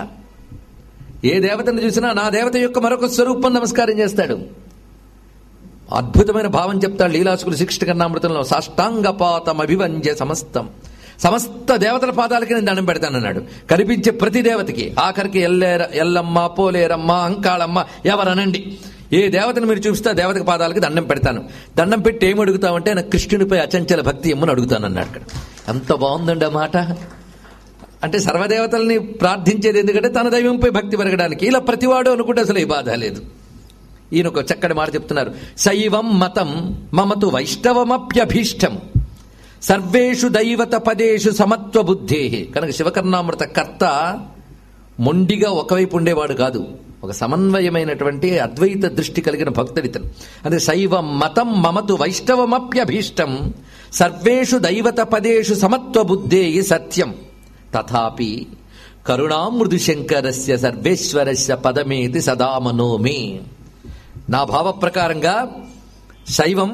ఏ దేవతను చూసినా నా దేవత యొక్క మరొక స్వరూపం నమస్కారం చేస్తాడు అద్భుతమైన భావం చెప్తాడు లీలాసుకులు శిక్ష కన్నామృతంలో సాష్టాంగపాతం అభివంజ సమస్తం సమస్త దేవతల పాదాలకి నేను దండం పెడతానన్నాడు కనిపించే ప్రతి దేవతకి ఆఖరికి ఎల్లేర ఎల్లమ్మ పోలేరమ్మ అంకాళమ్మ ఎవరనండి ఏ దేవతను మీరు చూపిస్తే ఆ దేవతకి పాదాలకి దండం పెడతాను దండం పెట్టి ఏం అడుగుతామంటే నాకు కృష్ణుడిపై అచంచల భక్తి ఇమ్మని అడుగుతాను అన్నాడు అక్కడ ఎంత బాగుందండి ఆ మాట అంటే సర్వదేవతల్ని ప్రార్థించేది ఎందుకంటే తన దైవంపై భక్తి పెరగడానికి ఇలా ప్రతివాడు అనుకుంటే అసలు ఏ బాధ లేదు ఈయన ఒక చక్కటి మాట చెప్తున్నారు శైవం మతం మమతు వైష్ణవమప్యభీష్టం సర్వేషు దైవత పదేషు సమత్వ బుద్ధే కనుక శివకర్ణామృత కర్త మొండిగా ఒకవైపు ఉండేవాడు కాదు ఒక సమన్వయమైనటువంటి అద్వైత దృష్టి కలిగిన భక్తుడితను అంటే శైవ మతం మమతు వైష్ణవమప్యభీష్టం సర్వేషు దైవత పదేషు సమత్వ బుద్ధేయి సత్యం తథాపి కరుణామృదు శంకరస్య సర్వేశ్వరస్య పదమేతి సదా మనోమి నా భావ ప్రకారంగా శైవం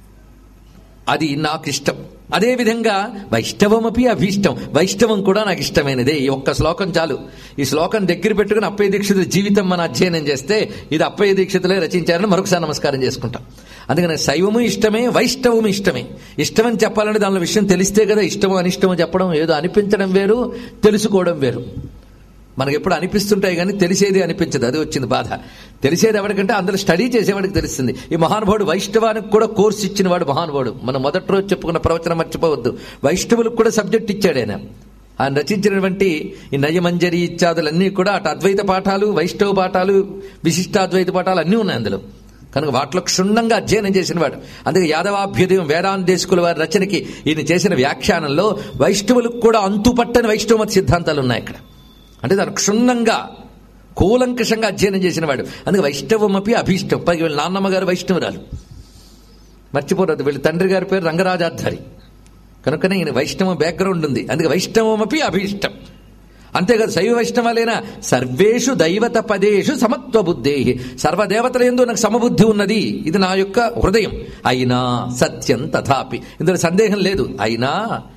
అది నాకు ఇష్టం అదేవిధంగా వైష్ణవమపి అభీష్టం వైష్ణవం కూడా నాకు ఇష్టమైనదే ఈ ఒక్క శ్లోకం చాలు ఈ శ్లోకం దగ్గర పెట్టుకుని అప్పయ్య దీక్షితుల జీవితం మన అధ్యయనం చేస్తే ఇది అప్పయ్య దీక్షితులే రచించారని మరొకసారి నమస్కారం చేసుకుంటాం అందుకని శైవము ఇష్టమే వైష్ణవము ఇష్టమే ఇష్టమని చెప్పాలంటే దానిలో విషయం తెలిస్తే కదా ఇష్టము అనిష్టము చెప్పడం ఏదో అనిపించడం వేరు తెలుసుకోవడం వేరు మనకి ఎప్పుడు అనిపిస్తుంటాయి కానీ తెలిసేది అనిపించదు అది వచ్చింది బాధ తెలిసేది ఎవరికంటే అందరూ స్టడీ చేసేవాడికి తెలుస్తుంది ఈ మహానుభావుడు వైష్ణవానికి కూడా కోర్సు ఇచ్చిన వాడు మహానుభావుడు మనం మొదటి రోజు చెప్పుకున్న ప్రవచనం మర్చిపోవద్దు వైష్ణవులకు కూడా సబ్జెక్ట్ ఇచ్చాడు ఆయన ఆయన రచించినటువంటి ఈ నయమంజరి ఇత్యాదులన్నీ కూడా అటు అద్వైత పాఠాలు వైష్ణవ పాఠాలు విశిష్టాద్వైత పాఠాలు అన్నీ ఉన్నాయి అందులో కనుక వాటిలో క్షుణ్ణంగా అధ్యయనం చేసిన వాడు అందుకే యాదవాభ్యుదయం వేదాంతేశకుల వారి రచనకి ఈయన చేసిన వ్యాఖ్యానంలో వైష్ణవులకు కూడా అంతుపట్టని వైష్ణవమత సిద్ధాంతాలు ఉన్నాయి ఇక్కడ అంటే దాని క్షుణ్ణంగా కూలంకషంగా అధ్యయనం చేసిన వాడు అందుకే వైష్ణవమపి అభీష్టం పైకి వీళ్ళ నాన్నమ్మ గారు వైష్ణవురాలు మర్చిపోరదు వీళ్ళ తండ్రి గారి పేరు రంగరాజాధారి కనుకనే ఈయన వైష్ణవ బ్యాక్గ్రౌండ్ ఉంది అందుకే వైష్ణవమపి అభీష్టం అంతేకాదు శైవ వైష్ణవాలేనా సర్వేషు దైవత పదేషు సమత్వ బుద్ధే సర్వదేవతల ఎందు నాకు సమబుద్ధి ఉన్నది ఇది నా యొక్క హృదయం అయినా సత్యం తథాపి ఇందులో సందేహం లేదు అయినా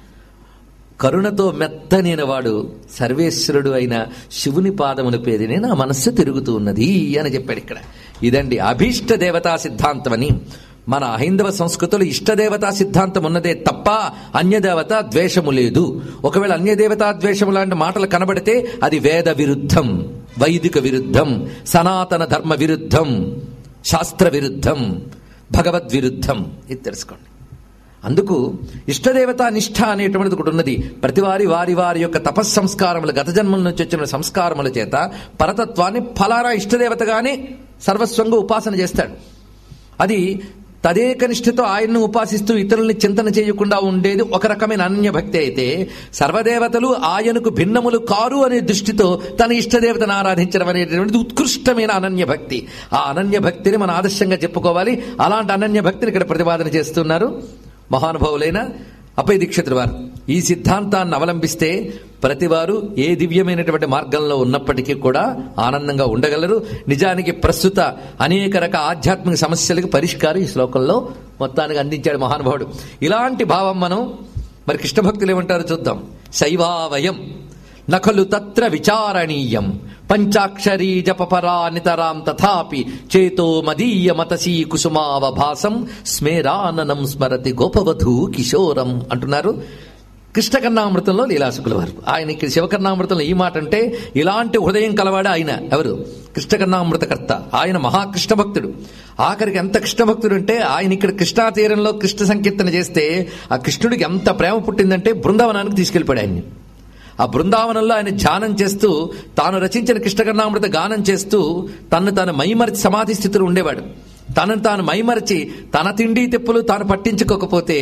కరుణతో మెత్తనైన వాడు సర్వేశ్వరుడు అయిన శివుని పాదముల పేరునే నా మనస్సు తిరుగుతూ ఉన్నది అని చెప్పాడు ఇక్కడ ఇదండి అభీష్ట దేవతా సిద్ధాంతం అని మన హైందవ సంస్కృతిలో ఇష్టదేవతా సిద్ధాంతం ఉన్నదే తప్ప అన్యదేవత ద్వేషము లేదు ఒకవేళ అన్యదేవతా ద్వేషము లాంటి మాటలు కనబడితే అది వేద విరుద్ధం వైదిక విరుద్ధం సనాతన ధర్మ విరుద్ధం శాస్త్ర విరుద్ధం భగవద్ విరుద్ధం ఇది తెలుసుకోండి అందుకు ఇష్టదేవత నిష్ఠ అనేటువంటిది ఒకటి ఉన్నది ప్రతివారి వారి వారి యొక్క తపస్సంస్కారములు గత జన్మల నుంచి వచ్చిన సంస్కారముల చేత పరతత్వాన్ని ఫలారా ఇష్టదేవతగానే సర్వస్వంగా ఉపాసన చేస్తాడు అది తదేక నిష్ఠతో ఆయన్ను ఉపాసిస్తూ ఇతరుల్ని చింతన చేయకుండా ఉండేది ఒక రకమైన అనన్య భక్తి అయితే సర్వదేవతలు ఆయనకు భిన్నములు కారు అనే దృష్టితో తన ఇష్టదేవతను ఆరాధించడం అనేటువంటిది ఉత్కృష్టమైన అనన్య భక్తి ఆ అనన్య భక్తిని మన ఆదర్శంగా చెప్పుకోవాలి అలాంటి అనన్య భక్తిని ఇక్కడ ప్రతిపాదన చేస్తున్నారు మహానుభావులైన అపయ దీక్షితుల వారు ఈ సిద్ధాంతాన్ని అవలంబిస్తే ప్రతివారు ఏ దివ్యమైనటువంటి మార్గంలో ఉన్నప్పటికీ కూడా ఆనందంగా ఉండగలరు నిజానికి ప్రస్తుత అనేక రకాల ఆధ్యాత్మిక సమస్యలకు పరిష్కారం ఈ శ్లోకంలో మొత్తానికి అందించాడు మహానుభావుడు ఇలాంటి భావం మనం మరి కృష్ణ భక్తులు ఏమంటారు చూద్దాం శైవావయం నఖలు తత్ర విచారణీయం పంచాక్షరీ జపపరా నితరాం తథాపి చేతో మదీయ మతసీ కుసుమావభాసం స్మేరాననం స్మరతి గోపవధూ కిశోరం అంటున్నారు కృష్ణకర్ణామృతంలో లీలాసుకుల వారు ఆయన ఇక్కడ శివకర్ణామృతంలో ఈ మాట అంటే ఇలాంటి హృదయం కలవాడు ఆయన ఎవరు కృష్ణకర్ణామృతకర్త ఆయన మహాకృష్ణ భక్తుడు ఆఖరికి ఎంత కృష్ణ భక్తుడు అంటే ఆయన ఇక్కడ కృష్ణా తీరంలో కృష్ణ సంకీర్తన చేస్తే ఆ కృష్ణుడికి ఎంత ప్రేమ పుట్టిందంటే బృందావనానికి తీసుకెళ్లిపోయాడు ఆయన్ని ఆ బృందావనంలో ఆయన ధ్యానం చేస్తూ తాను రచించిన కృష్ణకర్ణామృత గానం చేస్తూ తను తాను మైమరిచి సమాధి స్థితిలో ఉండేవాడు తనను తాను మైమరిచి తన తిండి తెప్పులు తాను పట్టించుకోకపోతే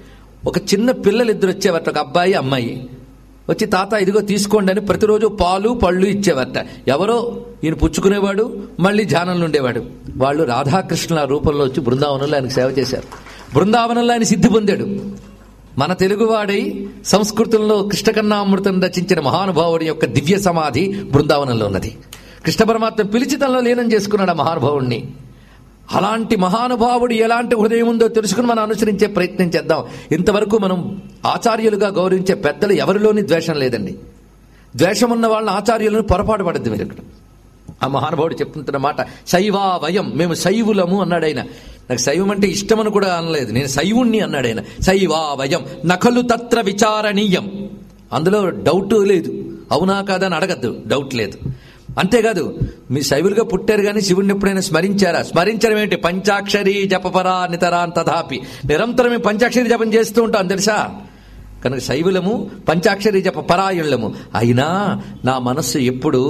ఒక చిన్న పిల్లలు ఇద్దరు వచ్చేవారట ఒక అబ్బాయి అమ్మాయి వచ్చి తాత ఇదిగో తీసుకోండి అని ప్రతిరోజు పాలు పళ్ళు ఇచ్చేవారట ఎవరో ఈయన పుచ్చుకునేవాడు మళ్ళీ ధ్యానంలో ఉండేవాడు వాళ్ళు రాధాకృష్ణుల రూపంలో వచ్చి బృందావనంలో ఆయనకు సేవ చేశారు బృందావనంలో ఆయన సిద్ధి పొందాడు మన తెలుగువాడై సంస్కృతంలో కృష్ణకన్నామృతం రచించిన మహానుభావుడి యొక్క దివ్య సమాధి బృందావనంలో ఉన్నది కృష్ణ పరమాత్మ పిలిచితంలో లీనం చేసుకున్నాడు ఆ మహానుభావుణ్ణి అలాంటి మహానుభావుడు ఎలాంటి హృదయం ఉందో తెలుసుకుని మనం అనుసరించే ప్రయత్నం చేద్దాం ఇంతవరకు మనం ఆచార్యులుగా గౌరవించే పెద్దలు ఎవరిలోని ద్వేషం లేదండి ద్వేషం ఉన్న వాళ్ళని ఆచార్యులను పొరపాటు పడద్దు మీరు ఇక్కడ ఆ మహానుభావుడు చెప్తున్న మాట శైవా వయం మేము శైవులము అన్నాడు ఆయన నాకు శైవం అంటే ఇష్టమని కూడా అనలేదు నేను శైవుణ్ణి అన్నాడు ఆయన శైవా వయం నకలు తత్ర విచారణీయం అందులో డౌట్ లేదు అవునా కాదా అని అడగద్దు డౌట్ లేదు అంతేకాదు మీ శైవులుగా పుట్టారు కానీ శివుడిని ఎప్పుడైనా స్మరించారా స్మరించడం ఏంటి పంచాక్షరి జపపరా నితరాన్ తథాపి నిరంతరం మేము పంచాక్షరి జపం చేస్తూ ఉంటాం తెలుసా కనుక శైవులము పంచాక్షరి జప పరాయణులము అయినా నా మనస్సు ఎప్పుడు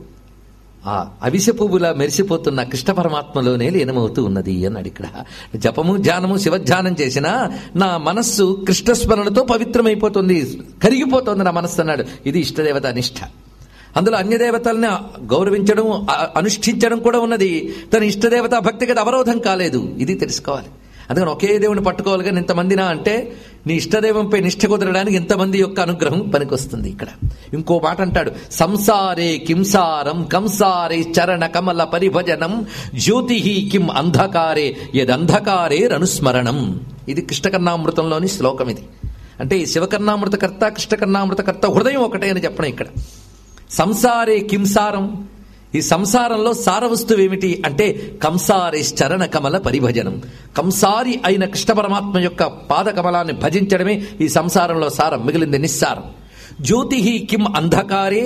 ఆ అవిసె పువ్వులా మెరిసిపోతున్న కృష్ణ పరమాత్మలోనే లీనమవుతూ ఉన్నది అన్నాడు ఇక్కడ జపము ధ్యానము శివధ్యానం చేసినా నా మనస్సు కృష్ణస్మరణతో పవిత్రమైపోతుంది కరిగిపోతుంది నా మనస్సు అన్నాడు ఇది ఇష్టదేవత నిష్ఠ అందులో అన్య దేవతల్ని గౌరవించడం అ- అనుష్ఠించడం కూడా ఉన్నది తన ఇష్టదేవత భక్తికి అది అవరోధం కాలేదు ఇది తెలుసుకోవాలి అందుకని ఒకే దేవుని పట్టుకోవాలి కానీ ఇంతమందినా అంటే నీ ఇష్టదైవంపై నిష్ఠ కుదరడానికి ఇంతమంది యొక్క అనుగ్రహం పనికొస్తుంది ఇక్కడ ఇంకో మాట అంటాడు సంసారే కింసారం కంసారే చరణ కమల పరిభజనం జ్యోతి కిం అంధకారే యదంధకారే రనుస్మరణం ఇది కృష్ణకర్ణామృతంలోని శ్లోకం ఇది అంటే ఈ శివకర్ణామృతకర్త కృష్ణకర్ణామృతకర్త హృదయం ఒకటే అని చెప్పడం ఇక్కడ సంసారే కింసారం ఈ సంసారంలో సార వస్తువు ఏమిటి అంటే కంసారే చరణ కమల పరిభజనం కంసారి అయిన కృష్ణ పరమాత్మ యొక్క పాద కమలాన్ని భజించడమే ఈ సంసారంలో సారం మిగిలింది నిస్సారం జ్యోతి కిం అంధకారే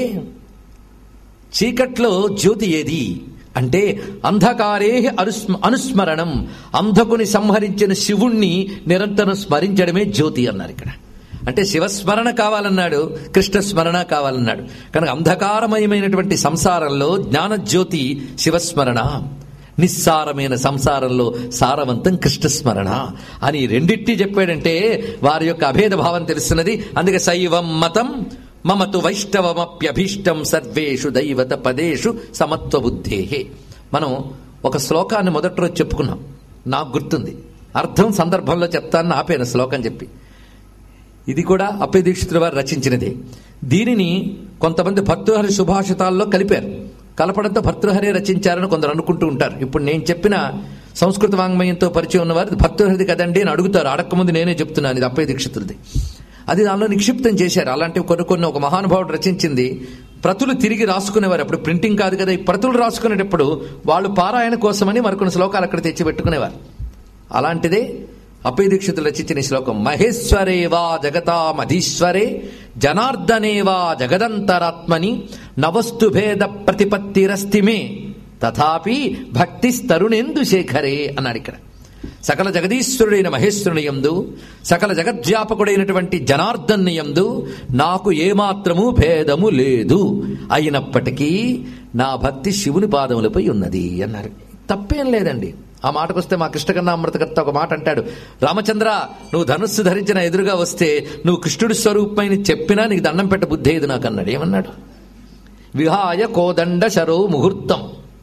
చీకట్లో జ్యోతి ఏది అంటే అంధకారే అనుస్మ అనుస్మరణం అంధకుని సంహరించిన శివుణ్ణి నిరంతరం స్మరించడమే జ్యోతి అన్నారు ఇక్కడ అంటే శివస్మరణ కావాలన్నాడు కృష్ణ స్మరణ కావాలన్నాడు కనుక అంధకారమయమైనటువంటి సంసారంలో జ్ఞానజ్యోతి శివస్మరణ నిస్సారమైన సంసారంలో సారవంతం కృష్ణస్మరణ అని రెండిట్టి చెప్పాడంటే వారి యొక్క అభేద భావం తెలుస్తున్నది అందుకే శైవం మతం మమతు వైష్ణవమప్యభీష్టం సర్వేషు దైవత పదేషు సమత్వ బుద్ధేహే మనం ఒక శ్లోకాన్ని మొదటి రోజు చెప్పుకున్నాం నాకు గుర్తుంది అర్థం సందర్భంలో చెప్తాను ఆపాను శ్లోకం చెప్పి ఇది కూడా అప్పయ దీక్షితుల వారు రచించినదే దీనిని కొంతమంది భర్తృహరి సుభాషితాల్లో కలిపారు కలపడంతో భర్తృహరే రచించారని కొందరు అనుకుంటూ ఉంటారు ఇప్పుడు నేను చెప్పిన సంస్కృత వాంగ్మయంతో పరిచయం ఉన్నవారు భర్తృహరిది కదండి అని అడుగుతారు అడక్కముందు నేనే చెప్తున్నాను ఇది అప్పయ దీక్షితులది అది దానిలో నిక్షిప్తం చేశారు అలాంటివి కొన్ని కొన్ని ఒక మహానుభావుడు రచించింది ప్రతులు తిరిగి రాసుకునేవారు అప్పుడు ప్రింటింగ్ కాదు కదా ఈ ప్రతులు రాసుకునేటప్పుడు వాళ్ళు పారాయణ కోసమని మరికొన్ని శ్లోకాలు అక్కడ తెచ్చి పెట్టుకునేవారు అలాంటిదే అప్పయ దీక్షితులు రచించిన ఈ శ్లోకం మహేశ్వరే వా జగతామధీశ్వరే జనార్దనే వా జగదంతరాత్మని నవస్తు భేద ప్రతిపత్తిరస్తి మే తథాపి భక్తి తరుణేందు శేఖరే అన్నాడు ఇక్కడ సకల జగదీశ్వరుడైన మహేశ్వరుని యందు సకల జగద్వ్యాపకుడైనటువంటి జనార్దన్ యందు నాకు ఏమాత్రము భేదము లేదు అయినప్పటికీ నా భక్తి శివుని పాదములపై ఉన్నది అన్నారు తప్పేం లేదండి ఆ మాటకొస్తే మా కృష్ణకన్నా అమృతకర్త ఒక మాట అంటాడు రామచంద్ర నువ్వు ధనుస్సు ధరించిన ఎదురుగా వస్తే నువ్వు కృష్ణుడి స్వరూపమైన చెప్పినా నీకు దండం పెట్ట బుద్ధి ఏది నాకు అన్నాడు ఏమన్నాడు విహాయ కోదండ శరో ముహూర్తం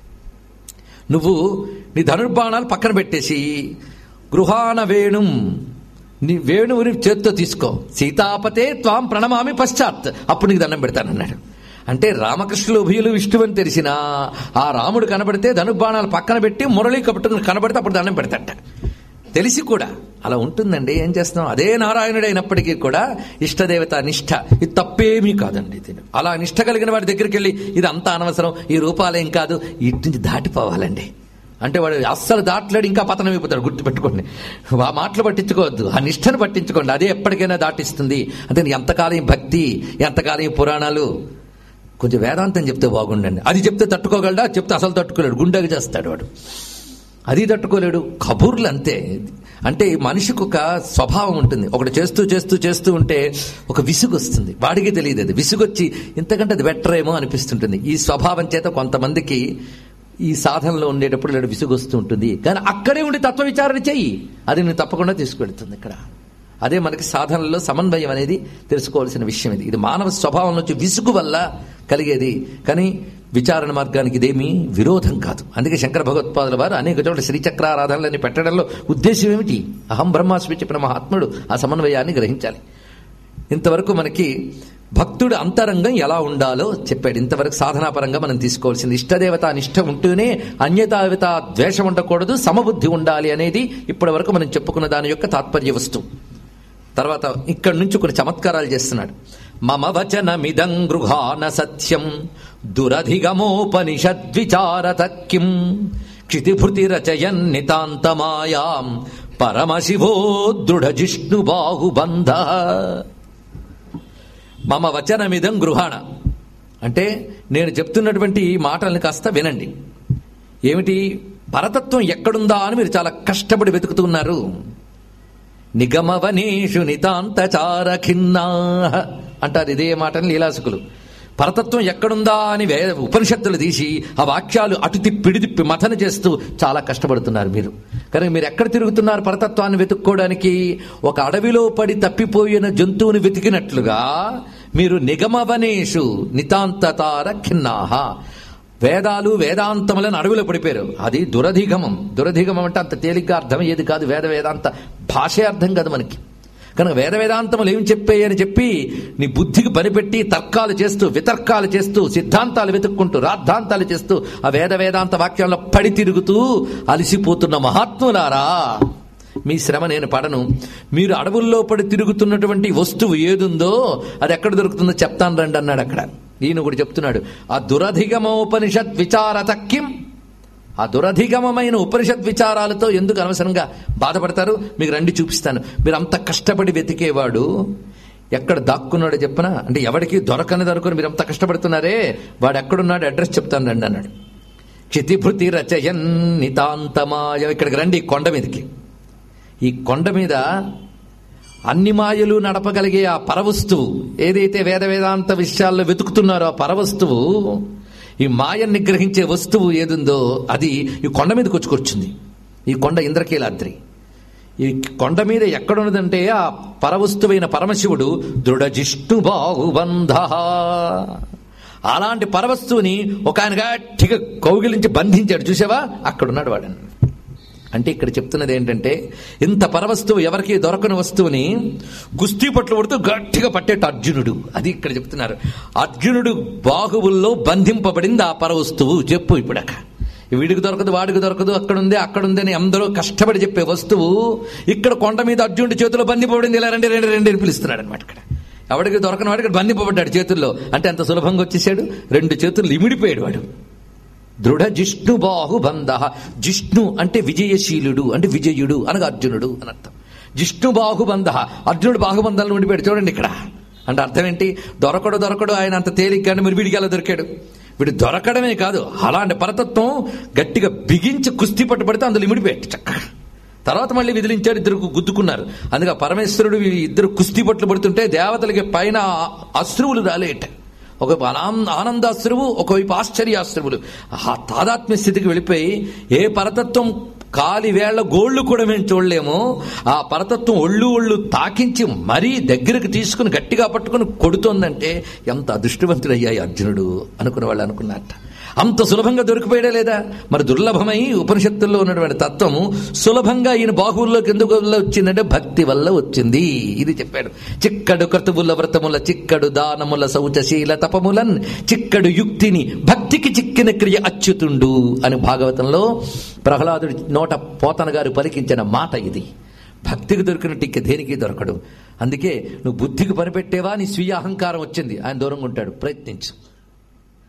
నువ్వు నీ ధనుర్బాణాలు పక్కన పెట్టేసి గృహాన వేణుం నీ వేణువుని చేత్తో తీసుకో సీతాపతే త్వాం ప్రణమామి పశ్చాత్ అప్పుడు నీకు దండం పెడతానన్నాడు అంటే రామకృష్ణులు ఉభయులు విష్ణువని తెలిసినా ఆ రాముడు కనబడితే ధనుర్బాణాలు పక్కన పెట్టి మురళి కపట్టుకుని కనబడితే అప్పుడు దండం పెడతాట తెలిసి కూడా అలా ఉంటుందండి ఏం చేస్తున్నాం అదే నారాయణుడు అయినప్పటికీ కూడా ఇష్టదేవత నిష్ఠ ఇది తప్పేమీ కాదండి ఇది అలా నిష్ఠ కలిగిన వాడి దగ్గరికి వెళ్ళి ఇది అంత అనవసరం ఈ రూపాలేం కాదు ఇటు నుంచి దాటిపోవాలండి అంటే వాడు అస్సలు దాటలేడు ఇంకా పతనం అయిపోతాడు గుర్తు పెట్టుకోండి ఆ మాటలు పట్టించుకోవద్దు ఆ నిష్టను పట్టించుకోండి అదే ఎప్పటికైనా దాటిస్తుంది అంటే ఎంతకాలం ఈ భక్తి ఎంతకాలం ఈ పురాణాలు కొంచెం వేదాంతం చెప్తే బాగుండండి అది చెప్తే తట్టుకోగలడా చెప్తే అసలు తట్టుకోలేడు గుండెకి చేస్తాడు వాడు అది తట్టుకోలేడు కబూర్లు అంతే అంటే మనిషికి ఒక స్వభావం ఉంటుంది ఒకటి చేస్తూ చేస్తూ చేస్తూ ఉంటే ఒక విసుగు వస్తుంది వాడికి తెలియదు అది విసుగొచ్చి ఇంతకంటే అది బెటర్ ఏమో అనిపిస్తుంటుంది ఈ స్వభావం చేత కొంతమందికి ఈ సాధనలో ఉండేటప్పుడు లేదా విసుగు వస్తూ ఉంటుంది కానీ అక్కడే ఉండి తత్వ విచారణ చెయ్యి అది నేను తప్పకుండా తీసుకెళ్తుంది ఇక్కడ అదే మనకి సాధనలో సమన్వయం అనేది తెలుసుకోవాల్సిన విషయం ఇది ఇది మానవ స్వభావం నుంచి విసుగు వల్ల కలిగేది కానీ విచారణ మార్గానికి ఇదేమీ విరోధం కాదు అందుకే శంకర భగవత్పాదుల వారు అనేక చోట్ల శ్రీచక్రారాధనలని పెట్టడంలో ఉద్దేశం ఏమిటి అహం బ్రహ్మాస్మి చెప్పిన మహాత్ముడు ఆ సమన్వయాన్ని గ్రహించాలి ఇంతవరకు మనకి భక్తుడు అంతరంగం ఎలా ఉండాలో చెప్పాడు ఇంతవరకు సాధనాపరంగా మనం తీసుకోవాల్సింది ఇష్టదేవత నిష్ట ఉంటూనే అన్యతావిత ద్వేషం ఉండకూడదు సమబుద్ధి ఉండాలి అనేది ఇప్పటి వరకు మనం చెప్పుకున్న దాని యొక్క తాత్పర్య వస్తువు తర్వాత ఇక్కడి నుంచి కొన్ని చమత్కారాలు చేస్తున్నాడు మమ వచనమిదం గృహాన సత్యం దురధిగమోపనిషద్విచారత కిం క్షితిభృతి రచయన్ నితాంతమాయాం పరమశివో దృఢ జిష్ణు బాహుబంధ మమ వచనమిదం గృహాణ అంటే నేను చెప్తున్నటువంటి ఈ మాటల్ని కాస్త వినండి ఏమిటి పరతత్వం ఎక్కడుందా అని మీరు చాలా కష్టపడి వెతుకుతున్నారు నిగమవనేషు నితాంతచార ఖిన్నా అంటారు ఇదే మాటని లీలాసుకులు పరతత్వం ఎక్కడుందా అని వే ఉపనిషత్తులు తీసి ఆ వాక్యాలు అటు తిప్పి తిప్పి మథన చేస్తూ చాలా కష్టపడుతున్నారు మీరు కానీ మీరు ఎక్కడ తిరుగుతున్నారు పరతత్వాన్ని వెతుక్కోవడానికి ఒక అడవిలో పడి తప్పిపోయిన జంతువుని వెతికినట్లుగా మీరు నిగమవనేషు నితాంతతార ఖిన్నాహ వేదాలు వేదాంతములను అడవిలో పడిపోయారు అది దురధిగమం దురధిగమం అంటే అంత తేలిగ్గా అర్థమయ్యేది కాదు వేద వేదాంత భాషే అర్థం కాదు మనకి కనుక వేద వేదాంతములు ఏం చెప్పాయని చెప్పి నీ బుద్ధికి పనిపెట్టి తర్కాలు చేస్తూ వితర్కాలు చేస్తూ సిద్ధాంతాలు వెతుక్కుంటూ రాద్ధాంతాలు చేస్తూ ఆ వేద వేదాంత వాక్యంలో పడి తిరుగుతూ అలసిపోతున్న మహాత్ములారా మీ శ్రమ నేను పడను మీరు అడవుల్లో పడి తిరుగుతున్నటువంటి వస్తువు ఏదుందో అది ఎక్కడ దొరుకుతుందో చెప్తాను రండి అన్నాడు అక్కడ ఈయన కూడా చెప్తున్నాడు ఆ దురధిగమోపనిషత్ విచారత కిం ఆ దురధిగమమైన ఉపనిషత్ విచారాలతో ఎందుకు అనవసరంగా బాధపడతారు మీకు రండి చూపిస్తాను మీరు అంత కష్టపడి వెతికేవాడు ఎక్కడ దాక్కున్నాడో చెప్పనా అంటే ఎవరికి దొరకని దొరకని మీరు అంత కష్టపడుతున్నారే వాడు ఎక్కడున్నాడు అడ్రస్ చెప్తాను రండి అన్నాడు క్షితిభృతి రచయన్ నితాంతమాయ ఇక్కడికి రండి ఈ కొండ మీదకి ఈ కొండ మీద అన్ని మాయలు నడపగలిగే ఆ పరవస్తువు ఏదైతే వేద వేదాంత విషయాల్లో వెతుకుతున్నారో ఆ పరవస్తువు ఈ మాయను నిగ్రహించే వస్తువు ఏదుందో అది ఈ కొండ మీదకి వచ్చుకొచ్చింది ఈ కొండ ఇంద్రకీలాద్రి ఈ కొండ మీద ఎక్కడున్నదంటే ఆ పరవస్తువైన పరమశివుడు దృఢ జిష్ణు బాహుబంధ అలాంటి పరవస్తువుని ఒక ఆయన గట్టిగా కౌగిలించి బంధించాడు చూసావా అక్కడున్నాడు వాడని అంటే ఇక్కడ చెప్తున్నది ఏంటంటే ఇంత పరవస్తువు ఎవరికి దొరకని వస్తువుని గుస్తీ పట్లు పడుతూ గట్టిగా పట్టేట అర్జునుడు అది ఇక్కడ చెప్తున్నారు అర్జునుడు బాహువుల్లో బంధింపబడింది ఆ పరవస్తువు చెప్పు ఇప్పుడక వీడికి దొరకదు వాడికి దొరకదు అక్కడుంది అక్కడుంది అని అందరూ కష్టపడి చెప్పే వస్తువు ఇక్కడ కొండ మీద అర్జునుడి చేతిలో బంధింపబడింది ఇలా రండి రెండు రెండు అని పిలుస్తున్నాడు అనమాట ఇక్కడ ఎవడికి దొరకని వాడికి బంధింపబడ్డాడు చేతుల్లో అంటే అంత సులభంగా వచ్చేసాడు రెండు చేతులు ఇమిడిపోయాడు వాడు దృఢ జిష్ణు బాహుబంధ జిష్ణు అంటే విజయశీలుడు అంటే విజయుడు అనగా అర్జునుడు అని అర్థం జిష్ణు బాహుబంధ అర్జునుడు బాహుబంధాలను ఉండిపోయాడు చూడండి ఇక్కడ అంటే అర్థం ఏంటి దొరకడు దొరకడు ఆయన అంత తేలిగ్గానే మరి వీడికి ఎలా దొరికాడు వీడు దొరకడమే కాదు అలాంటి పరతత్వం గట్టిగా బిగించి కుస్తీ పట్టుబడితే అందులో ఇమిడిపోయాడు చక్కగా తర్వాత మళ్ళీ విదిలించారు ఇద్దరు గుద్దుకున్నారు అందుకే పరమేశ్వరుడు ఈ ఇద్దరు కుస్తీ పట్లు పడుతుంటే దేవతలకి పైన అశ్రువులు రాలేట ఒక ఆనందాశ్రువు ఒకవైపు ఆశ్చర్యాశ్రువులు ఆ తాదాత్మ్య స్థితికి వెళ్ళిపోయి ఏ పరతత్వం కాలి వేళ్ల గోళ్లు కూడా మేము చూడలేము ఆ పరతత్వం ఒళ్ళు ఒళ్ళు తాకించి మరీ దగ్గరకు తీసుకుని గట్టిగా పట్టుకుని కొడుతోందంటే ఎంత అదృష్టవంతుడయ్యాయి అర్జునుడు అనుకున్న వాళ్ళు అనుకున్నట్ట అంత సులభంగా దొరికిపోయాడే లేదా మరి దుర్లభమై ఉపనిషత్తుల్లో ఉన్నటువంటి తత్వము సులభంగా ఈయన బాహువుల్లోకి ఎందుకు వల్ల వచ్చిందంటే భక్తి వల్ల వచ్చింది ఇది చెప్పాడు చిక్కడు క్రతువుల వ్రతముల చిక్కడు దానముల శౌచశీల తపములన్ చిక్కడు యుక్తిని భక్తికి చిక్కిన క్రియ అచ్యుతుండు అని భాగవతంలో ప్రహ్లాదుడి నోట పోతన గారు పలికించిన మాట ఇది భక్తికి దొరికినట్టు ఇంక దేనికి దొరకడు అందుకే నువ్వు బుద్ధికి పనిపెట్టేవా నీ స్వీయ అహంకారం వచ్చింది ఆయన దూరంగా ఉంటాడు ప్రయత్నించు